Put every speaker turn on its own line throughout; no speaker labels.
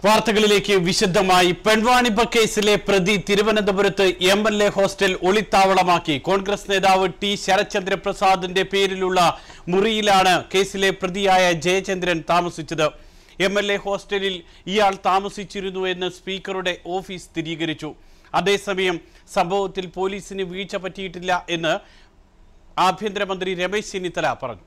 വാർത്തകളിലേക്ക് വിശദമായി പെൺവാണിഭ കേസിലെ പ്രതി തിരുവനന്തപുരത്ത് എം എൽ എ ഹോസ്റ്റൽ ഒളിത്താവളമാക്കി കോൺഗ്രസ് നേതാവ് ടി ശരത്ചന്ദ്ര പ്രസാദിന്റെ പേരിലുള്ള മുറിയിലാണ് കേസിലെ പ്രതിയായ ജയചന്ദ്രൻ താമസിച്ചത് എം എൽ എ ഹോസ്റ്റലിൽ ഇയാൾ താമസിച്ചിരുന്നു എന്ന് സ്പീക്കറുടെ ഓഫീസ് സ്ഥിരീകരിച്ചു അതേസമയം സംഭവത്തിൽ പോലീസിന് വീഴ്ച പറ്റിയിട്ടില്ല എന്ന് ആഭ്യന്തരമന്ത്രി രമേശ് ചെന്നിത്തല പറഞ്ഞു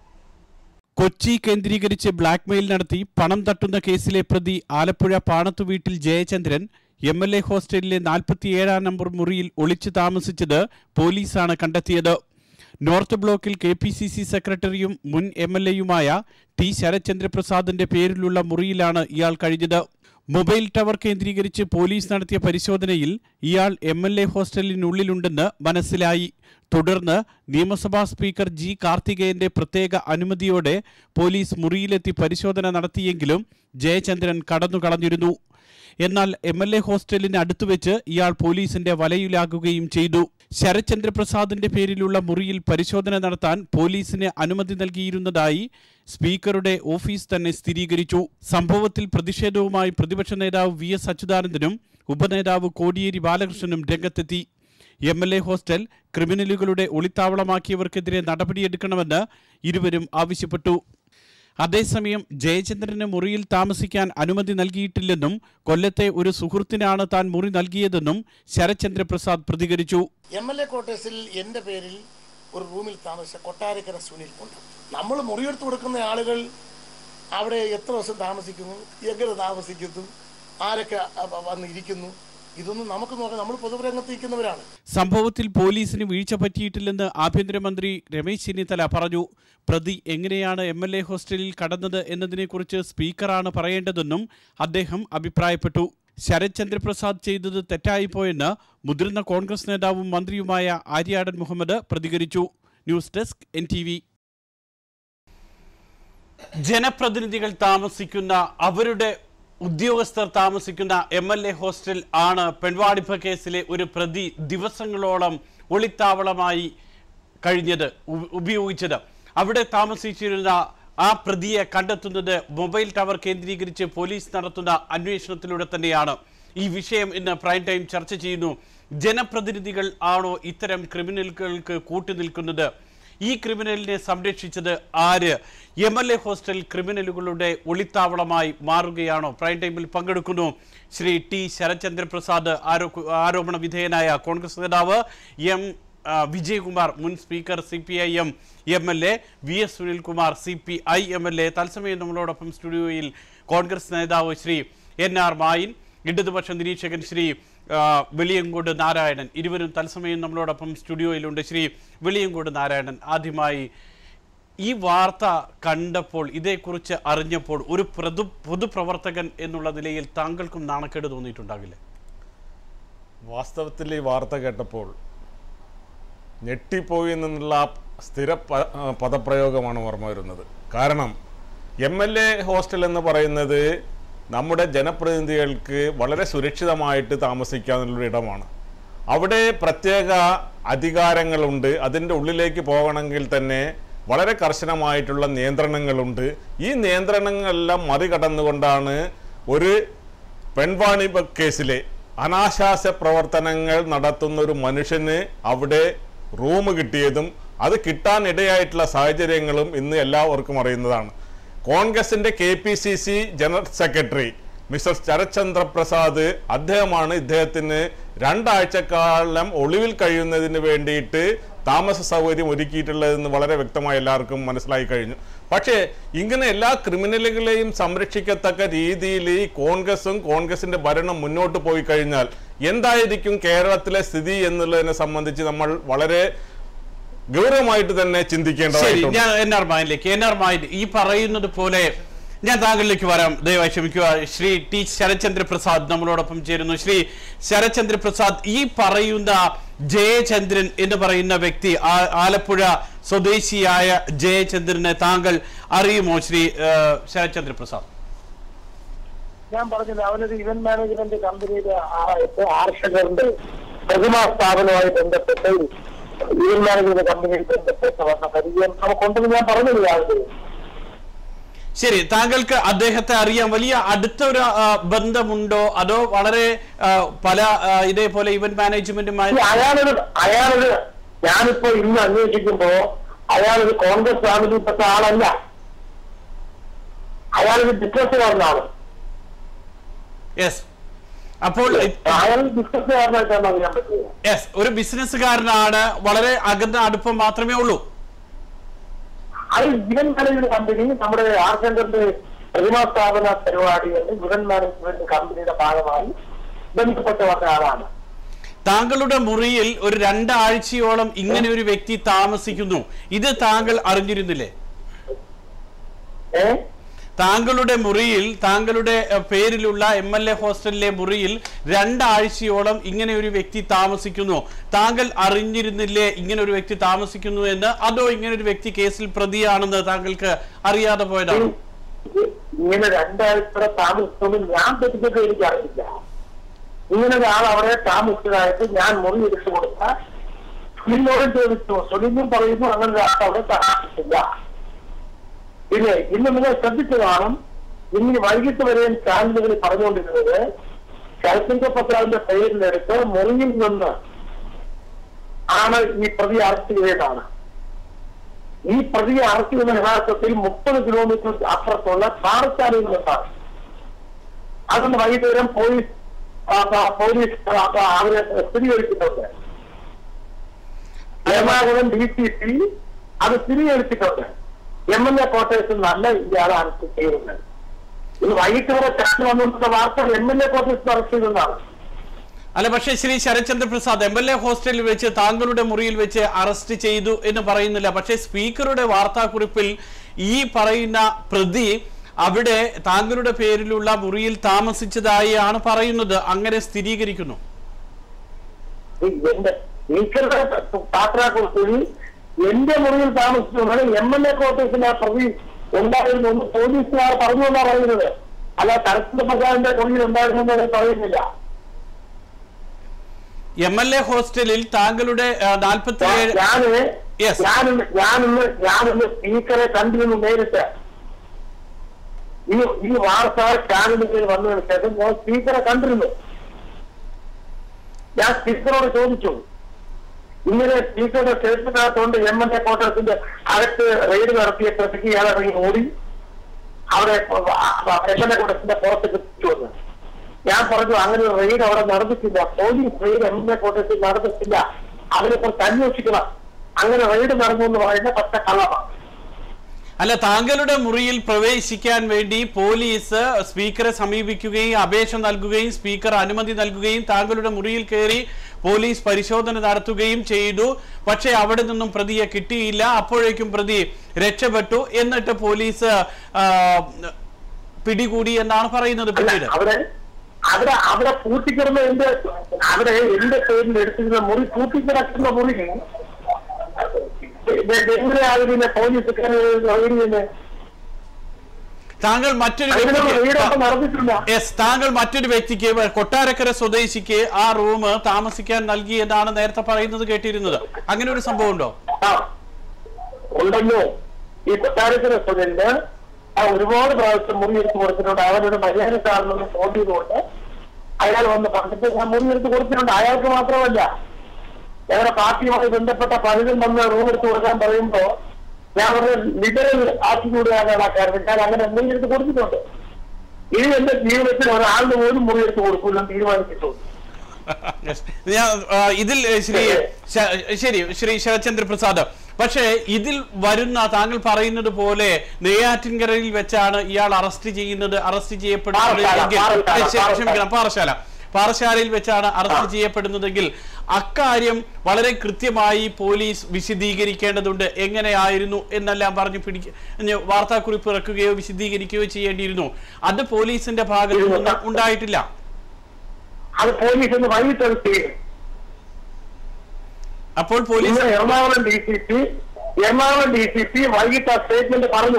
കൊച്ചി കേന്ദ്രീകരിച്ച് ബ്ലാക്ക്മെയിൽ നടത്തി പണം തട്ടുന്ന കേസിലെ പ്രതി ആലപ്പുഴ പാണത്തു വീട്ടിൽ ജയചന്ദ്രൻ എം എൽ എ ഹോസ്റ്റലിലെ നാൽപ്പത്തിയേഴാം നമ്പർ മുറിയിൽ ഒളിച്ചു താമസിച്ചത് പോലീസാണ് കണ്ടെത്തിയത് നോർത്ത് ബ്ലോക്കിൽ കെ പി സി സി സെക്രട്ടറിയും മുൻ എം എൽ എയുമായ ടി ശരത്ചന്ദ്രപ്രസാദിന്റെ പേരിലുള്ള മുറിയിലാണ് ഇയാൾ കഴിഞ്ഞത് മൊബൈൽ ടവർ കേന്ദ്രീകരിച്ച് പോലീസ് നടത്തിയ പരിശോധനയിൽ ഇയാൾ എം എൽ എ ഹോസ്റ്റലിനുള്ളിലുണ്ടെന്ന് മനസ്സിലായി തുടർന്ന് നിയമസഭാ സ്പീക്കർ ജി കാർത്തികേയന്റെ പ്രത്യേക അനുമതിയോടെ പോലീസ് മുറിയിലെത്തി പരിശോധന നടത്തിയെങ്കിലും ജയചന്ദ്രൻ കടന്നുകളഞ്ഞിരുന്നു എന്നാൽ എം എൽ എ ഹോസ്റ്റലിന് അടുത്തുവെച്ച് ഇയാൾ പോലീസിന്റെ വലയിലാകുകയും ചെയ്തു ശരത്ചന്ദ്രപ്രസാദിന്റെ പേരിലുള്ള മുറിയിൽ പരിശോധന നടത്താൻ പോലീസിന് അനുമതി നൽകിയിരുന്നതായി സ്പീക്കറുടെ ഓഫീസ് തന്നെ സ്ഥിരീകരിച്ചു സംഭവത്തിൽ പ്രതിഷേധവുമായി പ്രതിപക്ഷ നേതാവ് വി എസ് അച്യുതാനന്ദനും ഉപനേതാവ് കോടിയേരി ബാലകൃഷ്ണനും രംഗത്തെത്തി എം എൽ എ ഹോസ്റ്റൽ ക്രിമിനലുകളുടെ ഒളിത്താവളമാക്കിയവർക്കെതിരെ നടപടിയെടുക്കണമെന്ന് ഇരുവരും ആവശ്യപ്പെട്ടു അതേസമയം ജയചന്ദ്രന് മുറിയിൽ താമസിക്കാൻ അനുമതി നൽകിയിട്ടില്ലെന്നും കൊല്ലത്തെ ഒരു സുഹൃത്തിനാണ് താൻ മുറി നൽകിയതെന്നും ശരത്ചന്ദ്രപ്രസാദ് പ്രതികരിച്ചു
എം എൽ എ ക്വാർട്ടേഴ്സിൽ എൻ്റെ പേരിൽ ഒരു റൂമിൽ താമസിച്ച കൊട്ടാരക്കര സുനിൽ ഉണ്ട് നമ്മൾ മുറിയെടുത്ത് കൊടുക്കുന്ന ആളുകൾ അവിടെ എത്ര ദിവസം താമസിക്കുന്നു എങ്ങനെ താമസിക്കുന്നു ആരൊക്കെ അ- വന്ന് ഇരിക്കുന്നു ഇതൊന്നും നമുക്ക് നോക്കാം നമ്മൾ പൊതുരംഗത്ത് ഇരിക്കുന്നവരാണ്
സംഭവത്തിൽ പോലീസിന് വീഴ്ച പറ്റിയിട്ടില്ലെന്ന് ആഭ്യന്തരമന്ത്രി രമേശ് ചെന്നിത്തല പറഞ്ഞു പ്രതി എങ്ങനെയാണ് എം എൽ എ ഹോസ്റ്റലിൽ കടന്നത് എന്നതിനെക്കുറിച്ച് സ്പീക്കറാണ് പറയേണ്ടതെന്നും അദ്ദേഹം അഭിപ്രായപ്പെട്ടു ശരത് ചന്ദ്രപ്രസാദ് ചെയ്തത് തെറ്റായിപ്പോയെന്ന് മുതിർന്ന കോൺഗ്രസ് നേതാവും മന്ത്രിയുമായ ആര്യാടൻ മുഹമ്മദ് പ്രതികരിച്ചു ന്യൂസ് ഡെസ്ക് എൻ ജനപ്രതിനിധികൾ താമസിക്കുന്ന അവരുടെ ഉദ്യോഗസ്ഥർ താമസിക്കുന്ന എം എൽ എ ഹോസ്റ്റൽ ആണ് പെൺവാണിഭ കേസിലെ ഒരു പ്രതി ദിവസങ്ങളോളം ഒളിത്താവളമായി കഴിഞ്ഞത് ഉ- ഉപയോഗിച്ചത് അവിടെ താമസിച്ചിരുന്ന ആ പ്രതിയെ കണ്ടെത്തുന്നത് മൊബൈൽ ടവർ കേന്ദ്രീകരിച്ച് പോലീസ് നടത്തുന്ന അന്വേഷണത്തിലൂടെ തന്നെയാണ് ഈ വിഷയം ഇന്ന് പ്രൈം ടൈം ചർച്ച ചെയ്യുന്നു ജനപ്രതിനിധികൾ ആണോ ഇത്തരം ക്രിമിനലുകൾക്ക് കൂട്ടുനിൽക്കുന്നത് ഈ ക്രിമിനലിനെ സംരക്ഷിച്ചത് ആര് എം എൽ എ ഹോസ്റ്റൽ ക്രിമിനലുകളുടെ ഒളിത്താവളമായി മാറുകയാണോ പ്രൈം ടൈമിൽ പങ്കെടുക്കുന്നു ശ്രീ ടി ശരത്ചന്ദ്രപ്രസാദ് ആരോ ആരോപണ വിധേയനായ കോൺഗ്രസ് നേതാവ് എം ആ, വിജയകുമാർ മുൻ speaker C P I M M L A V S Sunilkumar C P I M L A തത്സമയം നമ്മളോടൊപ്പം സ്റ്റുഡിയോയിൽ കോൺഗ്രസ് നേതാവ് ശ്രീ എൻ ആർ മായിൻ ഇടതുപക്ഷ നിരീക്ഷകൻ ശ്രീ ആ, വെളിയങ്കോട് നാരായണൻ ഇരുവരും തത്സമയം നമ്മളോടൊപ്പം സ്റ്റുഡിയോയിലുണ്ട് ശ്രീ വെളിയങ്കോട് നാരായണൻ ആദ്യമായി ഈ വാർത്ത കണ്ടപ്പോൾ ഇതേക്കുറിച്ച് അറിഞ്ഞപ്പോൾ ഒരു പ്രതു പൊതുപ്രവർത്തകൻ എന്നുള്ള നിലയിൽ താങ്കൾക്കും നാണക്കേട് തോന്നിയിട്ടുണ്ടാകില്ലേ
വാസ്തവത്തിൽ ഈ വാർത്ത കേട്ടപ്പോൾ ഞെട്ടിപ്പോയി എന്നുള്ള ആ സ്ഥിര പ- ആ, പദപ്രയോഗമാണ് ഓർമ്മ വരുന്നത് കാരണം എം എൽ എ ഹോസ്റ്റൽ എന്ന് പറയുന്നത് നമ്മുടെ ജനപ്രതിനിധികൾക്ക് വളരെ സുരക്ഷിതമായിട്ട് താമസിക്കാനുള്ളൊരു ഇടമാണ് അവിടെ പ്രത്യേക അധികാരങ്ങളുണ്ട് അതിൻ്റെ ഉള്ളിലേക്ക് പോകണമെങ്കിൽ തന്നെ വളരെ കർശനമായിട്ടുള്ള നിയന്ത്രണങ്ങളുണ്ട് ഈ നിയന്ത്രണങ്ങളെല്ലാം മറികടന്നുകൊണ്ടാണ് ഒരു പെൺവാണിഭ കേസിലെ അനാശാസ്യ പ്രവർത്തനങ്ങൾ നടത്തുന്ന ഒരു മനുഷ്യന് അവിടെ റൂം കിട്ടിയതും അത് കിട്ടാനിടയായിട്ടുള്ള സാഹചര്യങ്ങളും ഇന്ന് എല്ലാവർക്കും അറിയുന്നതാണ് കോൺഗ്രസിന്റെ K P C C general secretary mister Sarathchandra Prasad അദ്ദേഹമാണ് ഇദ്ദേഹത്തിന് രണ്ടാഴ്ചക്കാലം ഒളിവിൽ കഴിയുന്നതിന് വേണ്ടിയിട്ട് താമസ സൗകര്യം ഒരുക്കിയിട്ടുള്ളതെന്ന് വളരെ വ്യക്തമായി എല്ലാവർക്കും മനസ്സിലായി കഴിഞ്ഞു പക്ഷേ ഇങ്ങനെ എല്ലാ ക്രിമിനലുകളെയും സംരക്ഷിക്കത്തക്ക രീതിയിൽ ഈ കോൺഗ്രസും കോൺഗ്രസിന്റെ ഭരണം മുന്നോട്ട് പോയി കഴിഞ്ഞാൽ എന്തായിരിക്കും കേരളത്തിലെ സ്ഥിതി എന്നുള്ളതിനെ സംബന്ധിച്ച് നമ്മൾ വളരെ ഗൗരവമായിട്ട് തന്നെ
ശരി
ചിന്തിക്കേണ്ടതായിട്ടുണ്ട്
ഞാൻ എൻ ആർ മായിലേക്ക് എൻ ആർ മായിൻ ഈ പറയുന്നത് പോലെ ഞാൻ താങ്കളിലേക്ക് വരാം ദയവായി ക്ഷമിക്കുക ശ്രീ ടി ശരത്ചന്ദ്ര പ്രസാദ് നമ്മളോടൊപ്പം ചേരുന്നു ശ്രീ ശരത്ചന്ദ്ര പ്രസാദ് ഈ പറയുന്ന ജയചന്ദ്രൻ എന്ന് പറയുന്ന വ്യക്തി ആ- ആലപ്പുഴ സ്വദേശിയായ ജയചന്ദ്രനെ താങ്കൾ അറിയുമോ ശ്രീ ആ, ശരത്ചന്ദ്ര പ്രസാദ്
ഞാൻ പറഞ്ഞത് അവനൊരു ഇവന്റ് മാനേജ്മെന്റ് കമ്പനിയിലെ ആർഷകരുടെ പ്രതിമാ സ്ഥാപനവുമായി ബന്ധപ്പെട്ട് ഇവന്റ് മാനേജ്മെന്റ് കമ്പനിയിൽ ബന്ധപ്പെട്ട് വന്ന പരിചയം നമുക്കുണ്ടെന്ന് ഞാൻ പറഞ്ഞില്ല ആളുകൾ
ശരി താങ്കൾക്ക് അദ്ദേഹത്തെ അറിയാം വലിയ അടുത്ത ഒരു ആ, ബന്ധമുണ്ടോ അതോ വളരെ ആ, പല ആ, ഇതേപോലെ ഇവന്റ് മാനേജ്മെന്റുമായി
ഈ അയാളൊരു അയാളൊരു ഞാനിപ്പോ ഇന്ന് അന്വേഷിക്കുമ്പോ അയാളൊരു കോൺഗ്രസ് ഫാമിലിയിൽപ്പെട്ട ആളല്ല അയാളൊരു ബിസിനസ്സുകാരനാണ്
യെസ് അപ്പോൾ
അയാൾ ബിസിനസ്സുകാരനായിട്ടാണ് അറിയാൻ പറ്റുന്നത്
യെസ് ഒരു ബിസിനസ്സുകാരനാണ് വളരെ അകന്ന അടുപ്പം മാത്രമേ ഉള്ളൂ
അത് ഇവൻ മാനേജ്മെന്റ് കമ്പനി നമ്മുടെ ആർസെന്ററിന്റെ പ്രതിമാ സ്ഥാപന പരിപാടികളിൽ ഇവൻ മാനേജ്മെന്റ് കമ്പനിയുടെ ഭാഗമായി ബന്ധപ്പെട്ട വന്ന ആളാണ്
താങ്കളുടെ മുറിയിൽ ഒരു രണ്ടാഴ്ചയോളം ഇങ്ങനെ ഒരു വ്യക്തി താമസിക്കുന്നു ഇത് താങ്കൾ അറിഞ്ഞിരുന്നില്ലേ
ഏഹ്
താങ്കളുടെ മുറിയിൽ താങ്കളുടെ എഹ്, പേരിലുള്ള എം എൽ എ ഹോസ്റ്റലിലെ മുറിയിൽ രണ്ടാഴ്ചയോളം ഇങ്ങനെ ഒരു വ്യക്തി താമസിക്കുന്നു താങ്കൾ അറിഞ്ഞിരുന്നില്ലേ ഇങ്ങനെ ഒരു വ്യക്തി താമസിക്കുന്നു എന്ന് അതോ ഇങ്ങനെ ഒരു വ്യക്തി കേസിൽ പ്രതിയാണെന്ന് താങ്കൾക്ക് അറിയാതെ പോയതാണോ
ഇങ്ങനെ രണ്ടാഴ്ച താമസിക്കുമ്പോൾ ഞാൻ തെറ്റിച്ചൊക്കെ എനിക്കറിയില്ല ഇങ്ങനെ ഒരാൾ അവിടെ താമസിച്ചതായിട്ട് ഞാൻ മുറി എടുത്തു കൊടുത്ത സുനിലിനോടും ചോദിച്ചു സുനിലും പറയുന്നു അങ്ങനെ ഒരാൾ അവിടെ താമസിച്ചില്ല പിന്നെ ഇന്ന് നിങ്ങൾ ശ്രദ്ധിച്ചു കാണും ഇന്ന് വൈകിട്ട് വരെയും ചാനലുകളിൽ പറഞ്ഞുകൊണ്ടിരുന്നത് ശരത്ചന്ദ്ര പ്രസാദിന്റെ പേരിലെടുത്ത് മുറിയിൽ നിന്ന് ആണ് ഈ പ്രതി അറസ്റ്റ് ചെയ്തതാണ് ഈ പ്രതിയെ അറസ്റ്റ് ചെയ്യുന്ന യഥാർത്ഥത്തിൽ മുപ്പത് കിലോമീറ്റർ അപ്പുറത്തുള്ള പാറശാലയിൽ നിന്നാണ് അതൊന്ന് വൈകുന്നേരം പോലീസ് ആ, ആ, പോലീസ് ആ, ആ, അവരെ സ്ഥിരീകരിച്ചിട്ടുണ്ട് എറണാകുളം ഡി സി പി അത് സ്ഥിരീകരിച്ചിട്ടുണ്ട് എം എൽ എ ക്വാർട്ടേഴ്സിൽ നല്ല ഇയാളെ അറസ്റ്റ് ചെയ്യുന്നത് ഇത് വൈകിട്ട് വരെ ചർച്ച വന്നിട്ടുള്ള വാർത്ത എം എൽ എ ക്വാർട്ടേഴ്സിൽ അറസ്റ്റ് ചെയ്തതാണ്
അല്ല പക്ഷേ Shri Sarathchandra Prasad M L A ഹോസ്റ്റലിൽ വെച്ച് താങ്കളുടെ മുറിയിൽ വെച്ച് അറസ്റ്റ് ചെയ്തു എന്ന് പറയുന്നില്ല പക്ഷേ സ്പീക്കറുടെ വാർത്താക്കുറിപ്പിൽ ഈ പറയുന്ന പ്രതി അവിടെ താങ്കളുടെ പേരിലുള്ള മുറിയിൽ താമസിച്ചതായി ആണ് പറയുന്നത് അങ്ങനെ സ്ഥിരീകരിക്കുന്നു
ഈ എന്റെ സ്പീക്കറുടെ പാത്രാക്കുറിപ്പിൽ എന്റെ മുറിയിൽ താമസിക്കുന്നത് എം എൽ എ ക്വാർട്ടേഴ്സിലെ പ്രതി ഉണ്ടായിരുന്നു എന്ന് പോലീസുകാർ പറഞ്ഞു എന്നാ പറയുന്നത് അല്ല തരത്തിന്റെ പ്രസാദിന്റെ മുറിയിൽ ഉണ്ടായിരുന്നു എന്ന് പറയുന്നില്ല
എം എൽ എ ഹോസ്റ്റലിൽ താങ്കളുടെ നാൽപ്പത്തി ഏഴ്
ഞാന്
Yes.
ഞാനിന്ന് ഞാനിന്ന് ഞാനിന്ന് സ്പീക്കറെ കണ്ടിരുന്നു നേരിട്ട് ഈ ഈ വാർത്ത ചാനലുകളിൽ വന്നതിന് ശേഷം ഞാൻ സ്പീക്കറെ കണ്ടിരുന്നു ഞാൻ സ്പീക്കറോട് ചോദിച്ചു ഇങ്ങനെ സ്പീക്കറുടെ സ്റ്റേറ്റ്മെന്റിനകത്തുകൊണ്ട് എം എൽ എ ക്വാർട്ടേഴ്സിന്റെ അകത്ത് റെയ്ഡ് നടത്തിയപ്പോഴത്തേക്ക് ഇയാൾ ഇറങ്ങി ഓടി അവിടെ എം എൽ എ ക്വാർട്ടേഴ്സിന്റെ പുറത്തേക്ക് തിരിച്ചു വന്നു ഞാൻ പറഞ്ഞു അങ്ങനെ ഒരു റെയ്ഡ് അവിടെ നടന്നിട്ടില്ല police raid M L A ക്വാർട്ടേഴ്സിൽ നടന്നിട്ടില്ല അതിനെക്കുറിച്ച് അന്വേഷിക്കണം അങ്ങനെ റെയ്ഡ് നടന്നു എന്ന് പറയുന്ന പച്ച കള്ളമാണ്
അല്ല താങ്കളുടെ മുറിയിൽ പ്രവേശിക്കാൻ വേണ്ടി പോലീസ് സ്പീക്കറെ സമീപിക്കുകയും അപേക്ഷ നൽകുകയും സ്പീക്കർ അനുമതി നൽകുകയും താങ്കളുടെ മുറിയിൽ കയറി പോലീസ് പരിശോധന നടത്തുകയും ചെയ്തു പക്ഷേ അവിടെ നിന്നും പ്രതിയെ കിട്ടിയില്ല അപ്പോഴേക്കും പ്രതി രക്ഷപ്പെട്ടു എന്നിട്ട് പോലീസ് ആ, പിടികൂടി എന്നാണ് പറയുന്നത്
അല്ല
പിന്നീട്
അവിടെ അവിടെ അവിടെ പൂട്ടിക്കിടന്ന എന്റെ അവിടെ എന്റെ പേരിൽ എടുത്തിരുന്ന മുറി പൂട്ടിക്കിടക്കുന്ന മുറി എങ്ങനെയാണ് പിന്നെ പോലീസ് റെയ്ഡ് ചെയ്യുന്നത്
താങ്കൾ മറ്റൊരു
അതിനുള്ള റെയ്ഡൊക്കെ
വ്യക്തിക്ക്
നടന്നിട്ടില്ല
യെസ് താങ്കൾ മറ്റൊരു വ്യക്തിക്ക് കൊട്ടാരക്കര സ്വദേശിക്ക് ആ റൂം താമസിക്കാൻ നൽകി എന്നാണ് നേരത്തെ പറയുന്നത് കേട്ടിരുന്നത് അങ്ങനെ ഒരു സംഭവം ഉണ്ടോ
ആ ഉണ്ടല്ലോ ഈ കൊട്ടാരക്കര സ്റ്റുഡന്റ് ആ ഒരുപാട് പ്രാവശ്യം മുറി എടുത്ത് കൊടുത്തിട്ടുണ്ട് അവനൊരു മര്യാദ കാണണമെന്ന് തോന്നിയതുകൊണ്ട് അയാൾ വന്ന് പറഞ്ഞിട്ട് ഞാൻ മുറി എടുത്ത് കൊടുത്തിട്ടുണ്ട് അയാൾക്ക് മാത്രമല്ല ഞങ്ങളുടെ പാർട്ടിയുമായി ബന്ധപ്പെട്ട പലരും വന്ന് റൂം എടുത്ത് കൊടുക്കാൻ പറയുമ്പോ ഞാൻ ഒരു ലിബറൽ ആറ്റിറ്റ്യൂഡാണ് കാരണം ഞാൻ അങ്ങനെ മുറി എടുത്ത് കൊടുത്തിട്ടുണ്ട് ഇനി എന്റെ ജീവിതത്തിൽ ഒരാളിന് പോലും മുറി എടുത്ത് കൊടുക്കില്ലെന്ന് തീരുമാനിച്ചിട്ടുണ്ട്
Yes. ഞാൻ ആ, ഇതിൽ ഏ, ശ്രീ ശ- ശരി ശ്രീ ശരത്ചന്ദ്ര പ്രസാദ് പക്ഷേ ഇതിൽ വരുന്ന താങ്കൾ പറയുന്നത് പോലെ നെയ്യാറ്റിൻകരയിൽ വെച്ചാണ് ഇയാൾ അറസ്റ്റ് ചെയ്യുന്നത് അറസ്റ്റ് ചെയ്യപ്പെടുന്നത്
പാറശാല,
എങ്കിൽ
പാറശാല,
ഏ, ശരി, ക്ഷമിക്കണം
പാറശാല.
പാറശാല പാറശാലയിൽ വെച്ചാണ് അറസ്റ്റ് ചെയ്യപ്പെടുന്നതെങ്കിൽ അക്കാര്യം വളരെ കൃത്യമായി പോലീസ് വിശദീകരിക്കേണ്ടതുണ്ട് എങ്ങനെയായിരുന്നു എന്നെല്ലാം പറഞ്ഞു പിടിക്ക വാർത്താക്കുറിപ്പ് ഇറക്കുകയോ വിശദീകരിക്കുകയോ ചെയ്യേണ്ടിയിരുന്നു അത് പോലീസിന്റെ ഭാഗത്തു നിന്ന് ഉണ്ടായിട്ടില്ല
അത് പോലീസ് ഒന്ന് വൈകിട്ട് അത് ചെയ്യും
അപ്പോൾ പോലീസ്
ഇന്ന് Ernakulam D C P Ernakulam D C P വൈകിട്ട് ആ സ്റ്റേറ്റ്മെന്റ് പറഞ്ഞു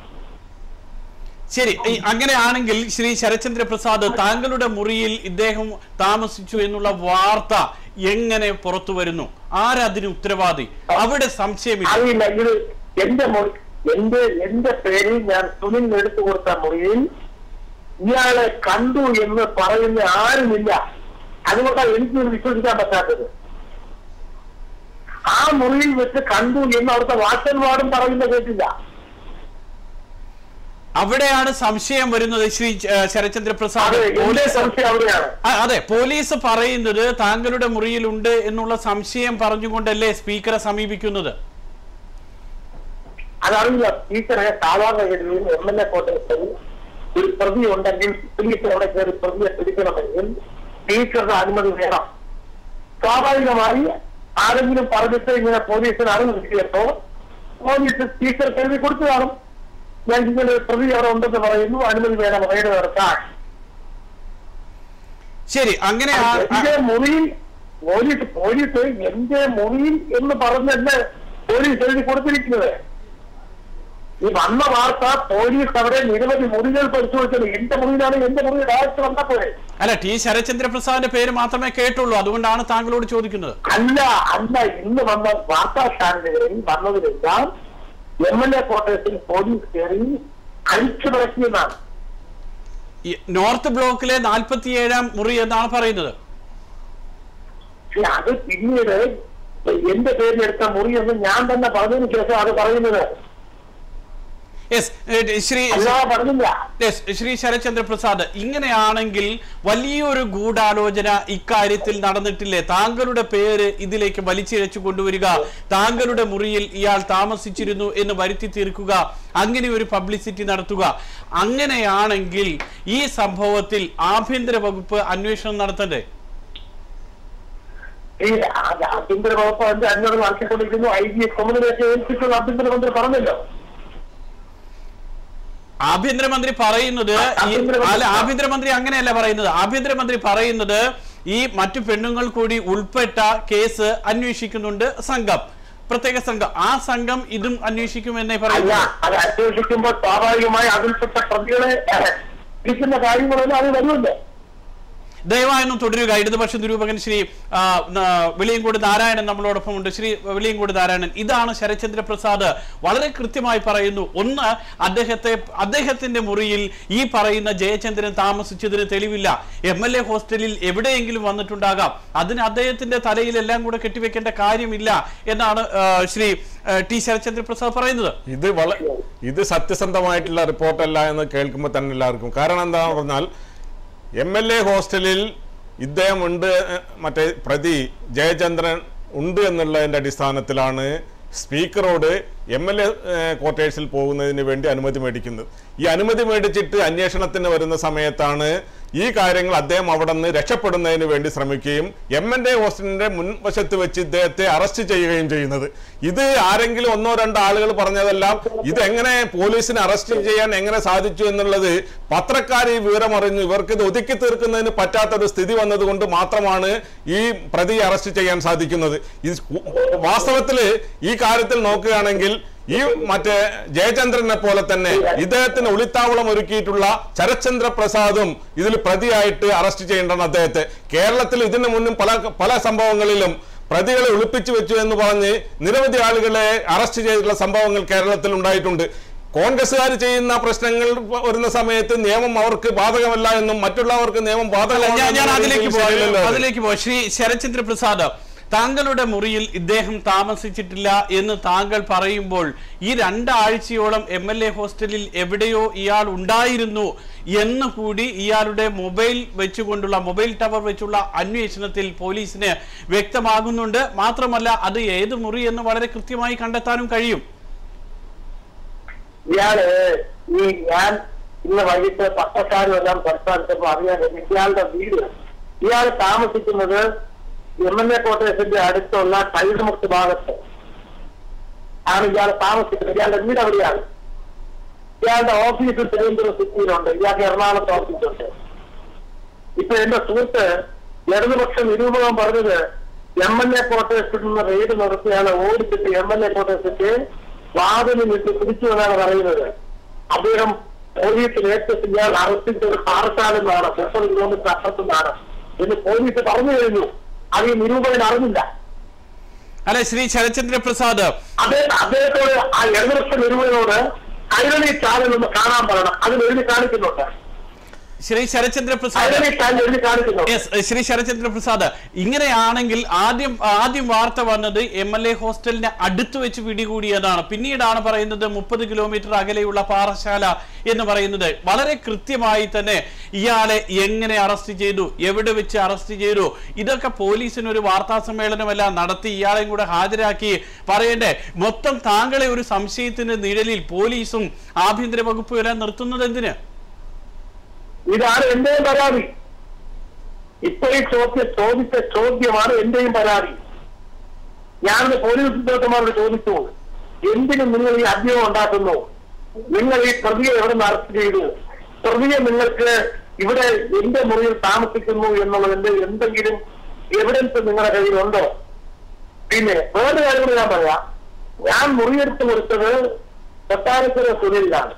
ശരി ഈ അങ്ങനെയാണെങ്കിൽ ശ്രീ ശരത്ചന്ദ്ര പ്രസാദ് താങ്കളുടെ മുറിയിൽ ഇദ്ദേഹം താമസിച്ചു എന്നുള്ള വാർത്ത എങ്ങനെ പുറത്തു വരുന്നു ആരതിന് ഉത്തരവാദി അവിടെ സംശയമില്ല
അറിയില്ല ഇത് എന്റെ മുറി എന്റെ എന്റെ പേരിൽ ഞാൻ സുനിൽ എടുത്തു കൊടുത്ത മുറിയിൽ ഇയാളെ കണ്ടു എന്ന് പറയുന്ന ആരുമില്ല അതുകൊണ്ടാണ് എനിക്ക് ഇത് വിശ്വസിക്കാൻ പറ്റാത്തത് ആ മുറിയിൽ വെച്ച് കണ്ടു എന്ന് അവിടുത്തെ വാച്ചന്മാരും പറയുന്ന കേട്ടില്ല
അവിടെയാണ് സംശയം വരുന്നത് ശ്രീ ഏഹ്, ശരത്ചന്ദ്ര പ്രസാദ്
അത് എന്റെ
പോലീസ്
സംശയം അവിടെയാണ്
അ- അതെ പോലീസ് പറയുന്നത് താങ്കളുടെ മുറിയിലുണ്ട് എന്നുള്ള സംശയം പറഞ്ഞുകൊണ്ടല്ലേ സ്പീക്കറെ സമീപിക്കുന്നത്
അതറിയില്ല സ്പീക്കറെ സാധാരണഗതിയിൽ എം എൽ എ കോട്ടയത്തിൽ ഒരു പ്രതി ഉണ്ടെങ്കിൽ പോലീസ് അവിടെ കയറി പ്രതിയെ പിടിക്കണമെങ്കിൽ സ്പീക്കറുടെ അനുമതി വേണം സ്വാഭാവികമായി ആരെങ്കിലും പറഞ്ഞിട്ട് ഇങ്ങനെ പോലീസിന് അറിവ് കിട്ടിയപ്പോ പോലീസ് സ്പീക്കർ എഴുതി കൊടുത്തു കാണും ഞാൻ ഇങ്ങനെ ഒരു പ്രതി അവിടെ ഉണ്ടെന്ന് പറയുന്നു അനുമതി വേണം റെയ്ഡ് നടത്താൻ
ശരി അങ്ങനെ ആ-
എന്റെ മുറിയിൽ പോലീസ് പോലീസ് എന്റെ മുറിയിൽ എന്ന് പറഞ്ഞല്ലേ പോലീസ് എഴുതി കൊടുത്തിരിക്കുന്നത് ഈ വന്ന വാർത്ത പോലീസ് അവിടെ നിരവധി മുറികൾ പരിശോധിച്ചത് എന്റെ മുറിയിലാണ് എന്റെ മുറി ഡയറക്ടർ വന്നപ്പോഴേ
അല്ല ടി ശരത്ചന്ദ്ര പ്രസാദിന്റെ പേര് മാത്രമേ കേട്ടുള്ളൂ അതുകൊണ്ടാണ് താങ്കളോട് ചോദിക്കുന്നത്
അല്ല അല്ല ഇന്ന് വന്ന വാർത്താ ചാനലുകളിൽ വന്നതിലെല്ലാം എം എൽ എ ക്വാർട്ടേഴ്സിൽ പോലീസ് കയറി അഴിച്ചു നടക്കിയെന്നാണ്
ഈ നോർത്ത് ബ്ലോക്കിലെ നാൽപ്പത്തിയേഴാം മുറി എന്നാണ് പറയുന്നത്
പക്ഷെ അത് പിന്നീട് എന്റെ പേരിലെടുത്ത മുറിയെന്ന് ഞാൻ തന്നെ പറഞ്ഞതിന് ശേഷം അത് പറയുന്നത്
യെസ് ശ്രീ
അല്ലാതെ പറഞ്ഞില്ല
യെസ് ശ്രീ ശരത്ചന്ദ്ര പ്രസാദ് ഇങ്ങനെയാണെങ്കിൽ വലിയൊരു ഗൂഢാലോചന ഇക്കാര്യത്തിൽ നടന്നിട്ടില്ലേ താങ്കളുടെ പേര് ഇതിലേക്ക് വലിച്ചിഴച്ചു കൊണ്ടുവരിക താങ്കളുടെ മുറിയിൽ ഇയാൾ താമസിച്ചിരുന്നു എന്ന് വരുത്തി തീർക്കുക അങ്ങനെ ഒരു പബ്ലിസിറ്റി നടത്തുക അങ്ങനെയാണെങ്കിൽ ഈ സംഭവത്തിൽ ആഭ്യന്തര വകുപ്പ് അന്വേഷണം നടത്തണ്ടേ
ഈ ആ- ആഭ്യന്തര വകുപ്പ് അതിന്റെ അന്വേഷണം നടത്തിക്കൊണ്ടിരിക്കുന്നു ഐ ജി കൊമനിലേക്ക് ഏൽപ്പിച്ചത് ആഭ്യന്തരമന്ത്രി പറഞ്ഞല്ലോ
ആഭ്യന്തരമന്ത്രി പറയുന്നത് ഈ-
ആഭ്യന്തരമന്ത്രി-
അല്ല ആഭ്യന്തരമന്ത്രി അങ്ങനെയല്ല പറയുന്നത് ആഭ്യന്തരമന്ത്രി പറയുന്നത് ഈ മറ്റു പെണ്ണുങ്ങൾ കൂടി ഉൾപ്പെട്ട കേസ് അന്വേഷിക്കുന്നുണ്ട് സംഘം പ്രത്യേക സംഘം ആ സംഘം ഇതും അന്വേഷിക്കുമെന്നേ
അല്ല
പറയുന്നു
അത് അന്വേഷിക്കുമ്പോൾ സ്വാഭാവികമായി അതിൽപ്പെട്ട പ്രതികളെ ഇരിക്കുന്ന കാര്യങ്ങളെല്ലാം അത് വരുമല്ലോ
ദയവായൊന്നും തുടരുക ഇടതുപക്ഷ നിരൂപകൻ ശ്രീ ആ, ന- വെളിയങ്കോട് നാരായണൻ നമ്മളോടൊപ്പം ഉണ്ട് ശ്രീ വെളിയങ്കോട് നാരായണൻ ഇതാണ് ശരത്ചന്ദ്ര പ്രസാദ് വളരെ കൃത്യമായി പറയുന്നു ഒന്ന് അദ്ദേഹത്തെ അദ്ദേഹത്തിന്റെ മുറിയിൽ ഈ പറയുന്ന ജയചന്ദ്രൻ താമസിച്ചതിന് തെളിവില്ല എം എൽ എ ഹോസ്റ്റലിൽ എവിടെയെങ്കിലും വന്നിട്ടുണ്ടാകാം അതിന് അദ്ദേഹത്തിന്റെ തലയിൽ എല്ലാം കൂടെ കെട്ടിവെക്കേണ്ട കാര്യമില്ല എന്നാണ് ആ, ശ്രീ ആ, ടി ശരത്ചന്ദ്ര പ്രസാദ് പറയുന്നത്
ഇത് വള ഇത് സത്യസന്ധമായിട്ടുള്ള റിപ്പോർട്ടല്ല എന്ന് കേൾക്കുമ്പോൾ തന്നെ എല്ലാവർക്കും കാരണം എന്താണെന്ന് പറഞ്ഞാൽ എം എൽ എ ഹോസ്റ്റലിൽ ഇദ്ദേഹം ഉണ്ട് ഏഹ്, മറ്റേ പ്രതി ജയചന്ദ്രൻ ഉണ്ട് എന്നുള്ളതിൻ്റെ അടിസ്ഥാനത്തിലാണ് സ്പീക്കറോട് എം എൽ എ ക്വാർട്ടേഴ്സിൽ പോകുന്നതിന് വേണ്ടി അനുമതി മേടിക്കുന്നത് ഈ അനുമതി മേടിച്ചിട്ട് അന്വേഷണത്തിന് വരുന്ന സമയത്താണ് ഈ കാര്യങ്ങൾ അദ്ദേഹം അവിടെ നിന്ന് രക്ഷപ്പെടുന്നതിന് വേണ്ടി ശ്രമിക്കുകയും എം എൻ എ ഹോസ്റ്റലിന്റെ മുൻവശത്ത് വെച്ച് ഇദ്ദേഹത്തെ അറസ്റ്റ് ചെയ്യുകയും ചെയ്യുന്നത് ഇത് ആരെങ്കിലും ഒന്നോ രണ്ടോ ആളുകൾ പറഞ്ഞതെല്ലാം ഇതെങ്ങനെ പോലീസിനെ അറസ്റ്റ് ചെയ്യാൻ എങ്ങനെ സാധിച്ചു എന്നുള്ളത് പത്രക്കാർ ഈ വിവരം അറിഞ്ഞു ഇവർക്ക് ഇത് ഒതുക്കി തീർക്കുന്നതിന് പറ്റാത്തൊരു സ്ഥിതി വന്നതുകൊണ്ട് മാത്രമാണ് ഈ പ്രതിയെ അറസ്റ്റ് ചെയ്യാൻ സാധിക്കുന്നത് ഇത് വാസ്തവത്തിൽ ഈ കാര്യത്തിൽ നോക്കുകയാണെങ്കിൽ ഈ മറ്റേ ജയചന്ദ്രനെ പോലെ തന്നെ ഇദ്ദേഹത്തിന് ഒളിത്താവളം ഒരുക്കിയിട്ടുള്ള ശരത്ചന്ദ്ര പ്രസാദും ഇതിൽ പ്രതിയായിട്ട് അറസ്റ്റ് ചെയ്യേണ്ടതാണ് അദ്ദേഹത്തെ കേരളത്തിൽ ഇതിനു മുന്നും പല പല സംഭവങ്ങളിലും പ്രതികളെ ഒളിപ്പിച്ചു വെച്ചു എന്ന് പറഞ്ഞ് നിരവധി ആളുകളെ അറസ്റ്റ് ചെയ്തിട്ടുള്ള സംഭവങ്ങൾ കേരളത്തിൽ ഉണ്ടായിട്ടുണ്ട് കോൺഗ്രസ്സുകാർ ചെയ്യുന്ന പ്രശ്നങ്ങൾ വരുന്ന സമയത്ത് നിയമം അവർക്ക് ബാധകമല്ല എന്നും മറ്റുള്ളവർക്ക് നിയമം
അല്ല, ഞാൻ ഞാൻ അതിലേക്ക് പോകാം
ബാധകമല്ല
അതിലേക്ക് പോകാം ശ്രീ ശരത്ചന്ദ്ര പ്രസാദ് താങ്കളുടെ മുറിയിൽ ഇദ്ദേഹം താമസിച്ചിട്ടില്ല എന്ന് താങ്കൾ പറയുമ്പോൾ ഈ രണ്ടാഴ്ചയോളം എം എൽ എ ഹോസ്റ്റലിൽ എവിടെയോ ഇയാൾ ഉണ്ടായിരുന്നു എന്ന് കൂടി ഇയാളുടെ മൊബൈൽ വെച്ചുകൊണ്ടുള്ള മൊബൈൽ ടവർ വെച്ചുള്ള അന്വേഷണത്തിൽ പോലീസിന് വ്യക്തമാകുന്നുണ്ട് മാത്രമല്ല അത് ഏത് മുറി എന്ന് വളരെ കൃത്യമായി കണ്ടെത്താനും കഴിയും
ഇയാള് ഈ ഞാൻ ഇന്ന് വൈകിട്ട് പത്രക്കാരും എല്ലാം സംസാരിച്ചപ്പോ അറിയാൻ കഴിഞ്ഞു. ഇയാളുടെ വീട് ഇയാൾ താമസിക്കുന്നത് എം എൽ എ കോട്ടേഴ്സിന്റെ അടുത്തുള്ള ടൈൽമുക്ത് ഭാഗത്ത് ആണ് ഇയാൾ താമസിക്കുന്നത് ഇയാളുടെ വീട് അവിടെയാണ് ഇയാളുടെ ഓഫീസ് തിരുവനന്തപുരം സിറ്റിയിലുണ്ട് ഇയാൾക്ക് എറണാകുളത്ത് ഓഫീസുണ്ട് ഇപ്പൊ എന്റെ സുഹൃത്ത് ഇടതുപക്ഷ നിരൂപകൻ പറഞ്ഞത് എം എൽ എ ക്വാർട്ടേഴ്സിൽ നിന്ന് റെയ്ഡ് നടത്തിയാണ് ഓടിച്ചിട്ട് എം എൽ എ ക്വാർട്ടേഴ്സിന്റെ വാതിലിൽ ഇട്ട് പിടിച്ചു എന്നാണ് പറയുന്നത് അദ്ദേഹം പോലീസിൽ ഏറ്റവും ഇയാൾ അറസ്റ്റ് ചെയ്ത് പാറശാല നിന്നാണ് മുപ്പത് കിലോമീറ്റർ അപ്പുറത്തു നിന്നാണ് എന്ന് പോലീസ് പറഞ്ഞു കഴിഞ്ഞു അത് ഈ നിരൂപകൻ അറിഞ്ഞില്ല
അല്ല ശ്രീ ശരചന്ദ്ര പ്രസാദ്
അദ്ദേഹം അദ്ദേഹത്തോട് ആ ഇടതുപക്ഷ നിരൂപകനോട് കൈരളി ചാനൽ ഒന്ന് കാണാൻ പറയണം അതിൽ എഴുതി കാണിക്കുന്നുണ്ട്
ശ്രീ ശരചന്ദ്ര പ്രസാദ്
കൈരളി ചാനൽ എഴുതി കാണിക്കുന്നുണ്ട്
യെസ് ശ്രീ ശരചന്ദ്ര പ്രസാദ് ഇങ്ങനെയാണെങ്കിൽ ആദ്യം ആദ്യം വാർത്ത വന്നത് എം എൽ എ ഹോസ്റ്റലിനെ അടുത്ത് വെച്ച് പിടികൂടിയതാണ് പിന്നീടാണ് പറയുന്നത് മുപ്പത് കിലോമീറ്റർ അകലെയുള്ള പാറശാല എന്ന് പറയുന്നത് വളരെ കൃത്യമായി തന്നെ ഇയാളെ എങ്ങനെ അറസ്റ്റ് ചെയ്തു എവിടെ വെച്ച് അറസ്റ്റ് ചെയ്തു ഇതൊക്കെ പോലീസിന് ഒരു വാർത്താ സമ്മേളനമെല്ലാം നടത്തി ഇയാളെയും കൂടെ ഹാജരാക്കി പറയണ്ടേ മൊത്തം താങ്കളെ ഒരു സംശയത്തിന്റെ നിഴലിൽ പോലീസും ആഭ്യന്തര വകുപ്പും എല്ലാം നിർത്തുന്നത് എന്തിന്
ഇതാണ് എന്റെയും പരാതി ഇത്രയും ചോദ്യ ചോദിച്ച ചോദ്യമാണ് എന്റെയും പരാതി ഞാനത് പോലീസ് ഉദ്യോഗസ്ഥന്മാരോട് ചോദിച്ചു എന്തിനും നിങ്ങൾ ഈ അധ്യയം ഉണ്ടാക്കുന്നു നിങ്ങൾ ഈ പ്രതിയെ എവിടെ നിന്ന് അറസ്റ്റ് ചെയ്തു പ്രതിയെ നിങ്ങൾക്ക് ഇവിടെ എന്റെ മുറിയിൽ താമസിക്കുന്നു എന്നുള്ളതിന്റെ എന്തെങ്കിലും എവിഡൻസ് നിങ്ങളുടെ കയ്യിലുണ്ടോ പിന്നെ വേറൊരു കാര്യം കൂടി ഞാൻ പറയാം ഞാൻ മുറിയെടുത്ത് കൊടുത്തത് കൊട്ടാരക്കര സുനിലാണ്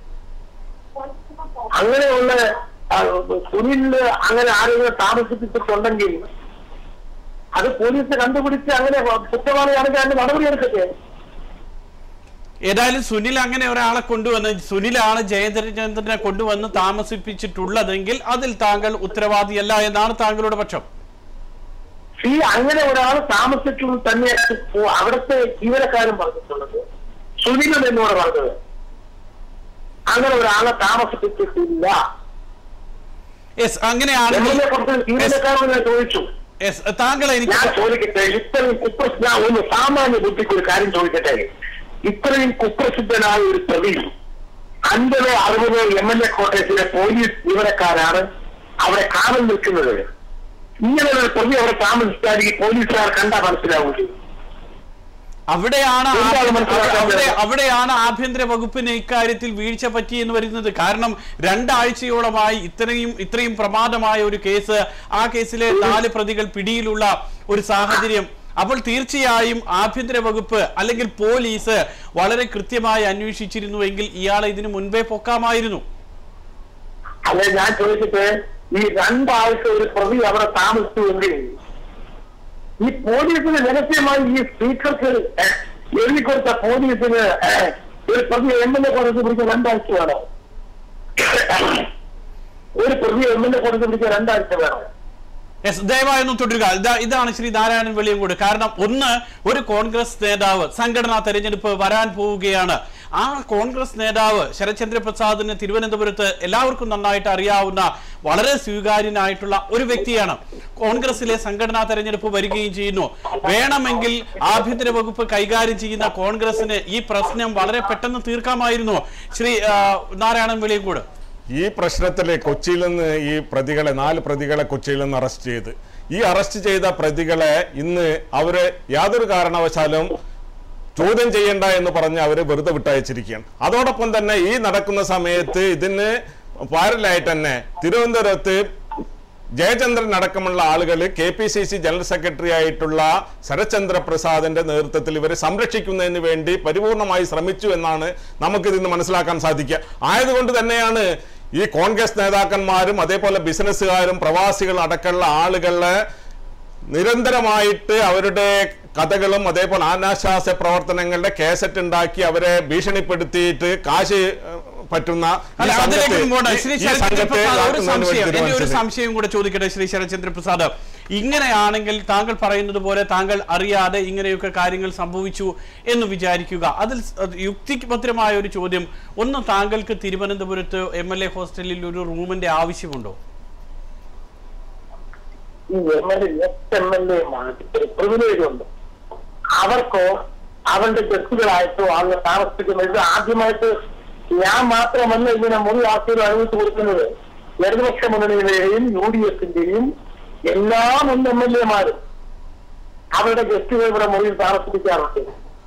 അങ്ങനെയുള്ള ആ, സുനിലിന് അങ്ങനെ ആരെങ്കിലും താമസിപ്പിച്ചിട്ടുണ്ടെങ്കിൽ അത് പോലീസ് കണ്ടുപിടിച്ച് അങ്ങനെ കുറ്റവാളിയാണെങ്കിൽ അതിന് നടപടിയെടുക്കട്ടെ
ഏതായാലും സുനിൽ അങ്ങനെ ഒരാളെ കൊണ്ടുവന്ന് സുനിലാണ് ജയചന്ദ്രനെ കൊണ്ടുവന്ന് താമസിപ്പിച്ചിട്ടുള്ളതെങ്കിൽ അതിൽ താങ്കൾ ഉത്തരവാദിയല്ല എന്നാണ് താങ്കളുടെ പക്ഷം
ഈ അങ്ങനെ ഒരാൾ താമസിച്ചു തന്നെ അവിടുത്തെ ജീവനക്കാരൻ പറഞ്ഞിട്ടുള്ളത് സുനിലും എന്നോട് പറഞ്ഞത് അങ്ങനെ ഒരാളെ താമസിപ്പിച്ചിട്ടില്ല
യെസ് അങ്ങനെയാണെങ്കിൽ
എന്നെ കുറിച്ച് ജീവനക്കാരോട് ഞാൻ ചോദിച്ചു
യെസ് താങ്കൾ എനിക്ക്
ഞാൻ ചോദിക്കട്ടെ ഇത്രയും കുപ്ര ഞാൻ ഒന്ന് സാമാന്യ ബുദ്ധിക്ക് ഒരു കാര്യം ചോദിക്കട്ടെ ഇത്രയും കുപ്രസിദ്ധനായ ഒരു പ്രതി അൻപതോ അറുപതോ എം എൽ എ കോട്ടയത്തിലെ പോലീസ് ജീവനക്കാരാണ് അവിടെ കാവൽ നിൽക്കുന്നത് ഇങ്ങനെ ഒരു പ്രതി അവിടെ താമസിച്ചാൽ ഈ പോലീസുകാർ കണ്ടാ മനസ്സിലാവൂലേ
അവിടെയാണ്
എന്താണ്
ആഭ്യന്തര-
മനസ്സിലാക്കാൻ
അവിടെ
കഴിയുന്നത്?
അവിടെയാണ് ആഭ്യന്തര വകുപ്പിന് ഇക്കാര്യത്തിൽ വീഴ്ച പറ്റി എന്ന് വരുന്നത് കാരണം രണ്ടാഴ്ചയോളമായി ഇത്രയും ഇത്രയും പ്രമാദമായ ഒരു കേസ് ആ കേസിലെ നാല് പ്രതികൾ പിടിയിലുള്ള ഒരു സാഹചര്യം അപ്പോൾ തീർച്ചയായും ആഭ്യന്തര വകുപ്പ് അല്ലെങ്കിൽ പോലീസ് വളരെ കൃത്യമായി അന്വേഷിച്ചിരുന്നുവെങ്കിൽ ഇയാളെ ഇതിനു മുൻപേ പൊക്കാമായിരുന്നു
അല്ലെ ഞാൻ ചോദിച്ചിട്ട് ഈ രണ്ടാഴ്ച ഒരു പ്രതി അവിടെ താമസിച്ചുവെങ്കിൽ ഈ പോലീസിന് രഹസ്യമായി ഈ സ്പീക്കർക്ക് എഴുതി കൊടുത്ത പോലീസിന് ഏഹ്, ഒരു പ്രതി എം എൽ എ കോടതി പിടിക്കാൻ രണ്ടാഴ്ച വേണം ഒരു പ്രതി എം എൽ എ കോടതി പിടിക്കാൻ രണ്ടാഴ്ച വേണം
യെസ് ദയവായി ഒന്ന് തുടരുക ഇതാ ഇതാണ് ശ്രീ നാരായണൻ വെളിയങ്കോട് കാരണം ഒന്ന് ഒരു കോൺഗ്രസ് നേതാവ് സംഘടനാ തെരഞ്ഞെടുപ്പ് വരാൻ പോവുകയാണ് ആ കോൺഗ്രസ് നേതാവ് ശരത്ചന്ദ്ര പ്രസാദിന് തിരുവനന്തപുരത്ത് എല്ലാവർക്കും നന്നായിട്ട് അറിയാവുന്ന വളരെ സ്വീകാര്യനായിട്ടുള്ള ഒരു വ്യക്തിയാണ് കോൺഗ്രസിലെ സംഘടനാ തെരഞ്ഞെടുപ്പ് വരികയും ചെയ്യുന്നു വേണമെങ്കിൽ ആഭ്യന്തര വകുപ്പ് കൈകാര്യം ചെയ്യുന്ന കോൺഗ്രസിന് ഈ പ്രശ്നം വളരെ പെട്ടെന്ന് തീർക്കാമായിരുന്നു ശ്രീ ആ, നാരായണൻ വെളിയങ്കോട്
ഈ പ്രശ്നത്തിൽ കൊച്ചിയിൽ നിന്ന് ഈ പ്രതികളെ നാല് പ്രതികളെ കൊച്ചിയിൽ നിന്ന് അറസ്റ്റ് ചെയ്ത് ഈ അറസ്റ്റ് ചെയ്ത പ്രതികളെ ഇന്ന് അവര് യാതൊരു കാരണവശാലും ചോദ്യം ചെയ്യണ്ട എന്ന് പറഞ്ഞ് അവര് വെറുതെ വിട്ടയച്ചിരിക്കുകയാണ് അതോടൊപ്പം തന്നെ ഈ നടക്കുന്ന സമയത്ത് ഇതിന് പാരലായിട്ട് തന്നെ തിരുവനന്തപുരത്ത് ജയചന്ദ്രൻ അടക്കമുള്ള ആളുകൾ K P C C general secretary ആയിട്ടുള്ള ശരത്ചന്ദ്ര പ്രസാദിന്റെ നേതൃത്വത്തിൽ ഇവരെ സംരക്ഷിക്കുന്നതിന് വേണ്ടി പരിപൂർണമായി ശ്രമിച്ചു എന്നാണ് നമുക്കിതിന്ന് മനസ്സിലാക്കാൻ സാധിക്കുക ആയതുകൊണ്ട് തന്നെയാണ് ഈ കോൺഗ്രസ് നേതാക്കന്മാരും അതേപോലെ ബിസിനസ്സുകാരും പ്രവാസികളും അടക്കമുള്ള ആളുകളെ നിരന്തരമായിട്ട് അവരുടെ കഥകളും അതേപോലെ അനാശാസ്യ പ്രവർത്തനങ്ങളുടെ കേസറ്റ് ഉണ്ടാക്കി അവരെ ഭീഷണിപ്പെടുത്തിയിട്ട് കാശ് ഏഹ്, പറ്റുന്ന ഈ
അല്ല
സംഘത്തെ-
അതിലേക്കും പോകണ്ട ശ്രീ
ഈ
ശരത്ചന്ദ്ര
സംഘത്തെ
പ്രസാദ് ഒരു
ഇതാക്കുന്നതിന്
സംശയം
വേണ്ടി
എന്റെ ഒരു
തീരുമാനിച്ചത്.
സംശയം കൂടെ ചോദിക്കട്ടെ ശ്രീ ശരത്ചന്ദ്ര പ്രസാദ് ഇങ്ങനെയാണെങ്കിൽ താങ്കൾ പറയുന്നത് പോലെ താങ്കൾ അറിയാതെ ഇങ്ങനെയൊക്കെ കാര്യങ്ങൾ സംഭവിച്ചു എന്ന് വിചാരിക്കുക അതിൽ സ്- യുക്തിഭദ്രമായ ഒരു ചോദ്യം ഒന്ന് താങ്കൾക്ക് തിരുവനന്തപുരത്ത് എം എൽ എ ഹോസ്റ്റലിൽ ഒരു റൂമിന്റെ ആവശ്യമുണ്ടോ
ഈ M L A S M L എമാർക്ക് ഒരു പ്രിവിലേജ് ഉണ്ട് അവർക്കോ അവരുടെ ഗസ്റ്റുകളായിട്ടോ അങ്ങ് താമസിക്കുന്നത് ഇത് ആദ്യമായിട്ട് ഞാൻ മാത്രമല്ല ഇങ്ങനെ മുറി ആൾക്കാരും അനുവദിച്ചു കൊടുക്കുന്നത് ഇടതുപക്ഷ മുന്നണിയുടെയും യു ഡി എഫിന്റെയും എല്ലാ മുൻ എം എൽ എമാരും അവരുടെ ഗസ്റ്റുകൾ ഇവിടെ മുറിയിൽ താമസിപ്പിക്കാറുണ്ട്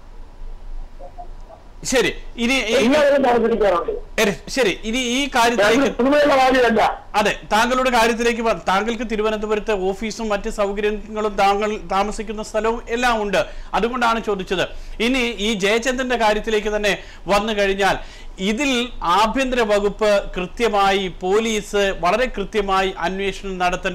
ശരി ഇനി ഈ-
എല്ലാവരും താമസിപ്പിക്കാറുണ്ട്
എ- ശരി ഇനി ഈ കാര്യത്തിലേക്ക്
പുതുമയുള്ള കാര്യമല്ല
അതെ താങ്കളുടെ കാര്യത്തിലേക്ക് വ- താങ്കൾക്ക് തിരുവനന്തപുരത്ത് ഓഫീസും മറ്റ് സൗകര്യങ്ങളും താങ്കൾ താമസിക്കുന്ന സ്ഥലവും എല്ലാം ഉണ്ട് അതുകൊണ്ടാണ് ചോദിച്ചത് ഇനി ഈ ജയചന്ദ്രന്റെ കാര്യത്തിലേക്ക് തന്നെ വന്നു കഴിഞ്ഞാൽ ഇതിൽ ആഭ്യന്തര വകുപ്പ് കൃത്യമായി പോലീസ് വളരെ കൃത്യമായി അന്വേഷണം നടത്തണ്ടേ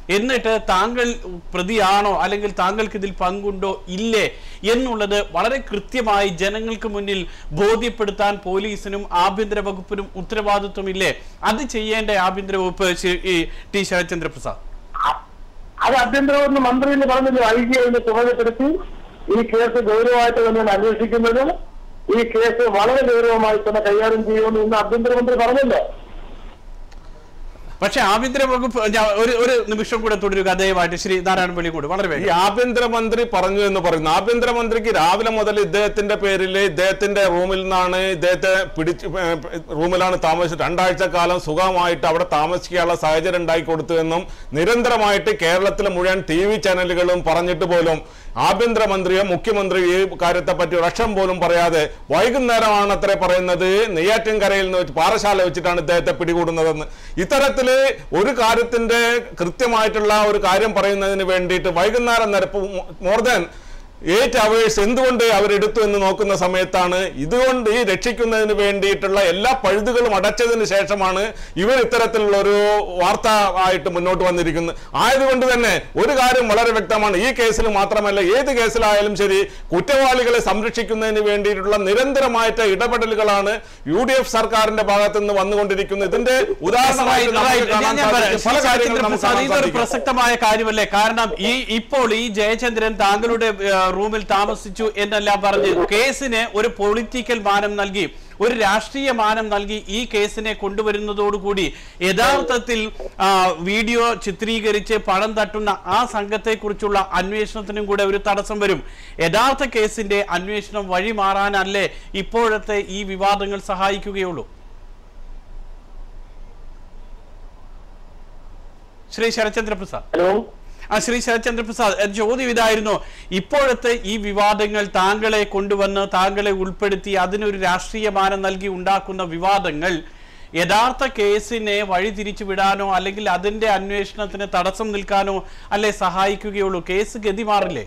എന്നിട്ട് താങ്കൾ പ്രതിയാണോ അല്ലെങ്കിൽ താങ്കൾക്ക് ഇതിൽ പങ്കുണ്ടോ ഇല്ലേ എന്നുള്ളത് വളരെ കൃത്യമായി ജനങ്ങൾക്ക് മുന്നിൽ ബോധ്യപ്പെടുത്താൻ പോലീസിനും ആഭ്യന്തര വകുപ്പിനും ഉത്തരവാദിത്വമില്ലേ അത് ചെയ്യേണ്ട ആഭ്യന്തര വകുപ്പ് ശ്രീ ഈ ടി ശരത്ചന്ദ്ര പ്രസാദ്
അത് ആഭ്യന്തരമന്ത്രി മന്ത്രി എന്ന് പറഞ്ഞില്ല ഐ ജി അതിനെ ചുമതലപ്പെടുത്തി ഈ കേസ് ഗൗരവമായിട്ട് തന്നെയാണ് അന്വേഷിക്കുന്നത് ഈ കേസ് വളരെ ഗൗരവമായി തന്നെ കൈകാര്യം ചെയ്യുമെന്ന് ഇന്ന് ആഭ്യന്തരമന്ത്രി പറഞ്ഞല്ലോ
പക്ഷെ ആഭ്യന്തര വകുപ്പ് ഞാൻ ഒരു ഒരു നിമിഷം കൂടെ തുടരുക ദയവായിട്ട് ശ്രീ നാരായണപള്ളി കൂടെ വളരെ
ഈ
വേഗം
ആഭ്യന്തരമന്ത്രി പറഞ്ഞു എന്ന് പറയുന്നു ആഭ്യന്തരമന്ത്രിക്ക് രാവിലെ മുതൽ ഇദ്ദേഹത്തിന്റെ പേരിൽ ഇദ്ദേഹത്തിന്റെ റൂമിൽ നിന്നാണ് ഇദ്ദേഹത്തെ പിടിച്ച് ഏ, റൂമിലാണ് താമസിച്ചത് രണ്ടാഴ്ച കാലം സുഖമായിട്ട് അവിടെ താമസിക്കാനുള്ള സാഹചര്യം ഉണ്ടാക്കി കൊടുത്തു എന്നും നിരന്തരമായിട്ട് കേരളത്തിലെ മുഴുവൻ ടി വി ചാനലുകളും പറഞ്ഞിട്ട് പോലും ആഭ്യന്തരമന്ത്രിയോ മുഖ്യമന്ത്രിയോ ഈ കാര്യത്തെ പറ്റി ഒരു അക്ഷം പോലും പറയാതെ വൈകുന്നേരമാണ് അത്ര പറയുന്നത് നെയ്യാറ്റിൻകരയിൽ നിന്ന് വെച്ച് പാറശാല വെച്ചിട്ടാണ് ഇദ്ദേഹത്തെ പിടികൂടുന്നതെന്ന് ഇത്തരത്തില് ഒരു കാര്യത്തിന്റെ കൃത്യമായിട്ടുള്ള ഒരു കാര്യം പറയുന്നതിന് വേണ്ടിയിട്ട് വൈകുന്നേരം നിരപ്പ് മോർ ദാൻ എയ്റ്റ് അവേഴ്സ് എന്തുകൊണ്ട് അവരെടുത്തു എന്ന് നോക്കുന്ന സമയത്താണ് ഇതുകൊണ്ട് ഈ രക്ഷിക്കുന്നതിന് വേണ്ടിയിട്ടുള്ള എല്ലാ പഴുതുകളും അടച്ചതിന് ശേഷമാണ് ഇവർ ഇത്തരത്തിലുള്ള ഒരു വാർത്ത ആയിട്ട് മുന്നോട്ട് വന്നിരിക്കുന്നത് ആയതുകൊണ്ട് തന്നെ ഒരു കാര്യം വളരെ വ്യക്തമാണ് ഈ കേസിൽ മാത്രമല്ല ഏത് കേസിലായാലും ശരി കുറ്റവാളികളെ സംരക്ഷിക്കുന്നതിന് വേണ്ടിയിട്ടുള്ള നിരന്തരമായിട്ട് ഇടപെടലുകളാണ് യു ഡി എഫ് സർക്കാരിന്റെ ഭാഗത്ത് നിന്ന് വന്നുകൊണ്ടിരിക്കുന്നത് ഇതിന്റെ ഉദാഹരണമായിട്ട് നമുക്ക് കാണാൻ സാധിക്കും. പല കാര്യങ്ങളും നമുക്ക് കാണാൻ
ഇതൊരു
സാധിക്കും.
പ്രസക്തമായ കാര്യമല്ലേ കാരണം ഈ ഇപ്പോൾ ഈ ജയചന്ദ്രൻ താങ്കളുടെ ഏഹ്, റൂമിൽ താമസിച്ചു എന്നെല്ലാം പറഞ്ഞ് കേസിന് ഒരു പൊളിറ്റിക്കൽ മാനം നൽകി ഒരു രാഷ്ട്രീയ മാനം നൽകി ഈ കേസിനെ കൊണ്ടുവരുന്നതോടുകൂടി യഥാർത്ഥത്തിൽ ആ, വീഡിയോ ചിത്രീകരിച്ച് പണം തട്ടുന്ന ആ സംഘത്തെക്കുറിച്ചുള്ള അന്വേഷണത്തിനും കൂടെ ഒരു തടസ്സം വരും യഥാർത്ഥ കേസിന്റെ അന്വേഷണം വഴി മാറാനല്ലേ ഇപ്പോഴത്തെ ഈ വിവാദങ്ങൾ സഹായിക്കുകയുള്ളൂ ശ്രീ ശരത്ചന്ദ്ര പ്രസാദ്
ഹലോ
ആ ശ്രീ ശരത്ചന്ദ്ര പ്രസാദ് എന്റെ ചോദ്യം ഇതായിരുന്നു ഇപ്പോഴത്തെ ഈ വിവാദങ്ങൾ താങ്കളെ കൊണ്ടുവന്ന് താങ്കളെ ഉൾപ്പെടുത്തി അതിനൊരു രാഷ്ട്രീയ മാനം നൽകി ഉണ്ടാക്കുന്ന വിവാദങ്ങൾ യഥാർത്ഥ കേസിനെ വഴിതിരിച്ചു വിടാനോ അല്ലെങ്കിൽ അതിന്റെ അന്വേഷണത്തിന് തടസ്സം നിൽക്കാനോ അല്ലെ സഹായിക്കുകയുള്ളൂ കേസ് ഗതി മാറില്ലേ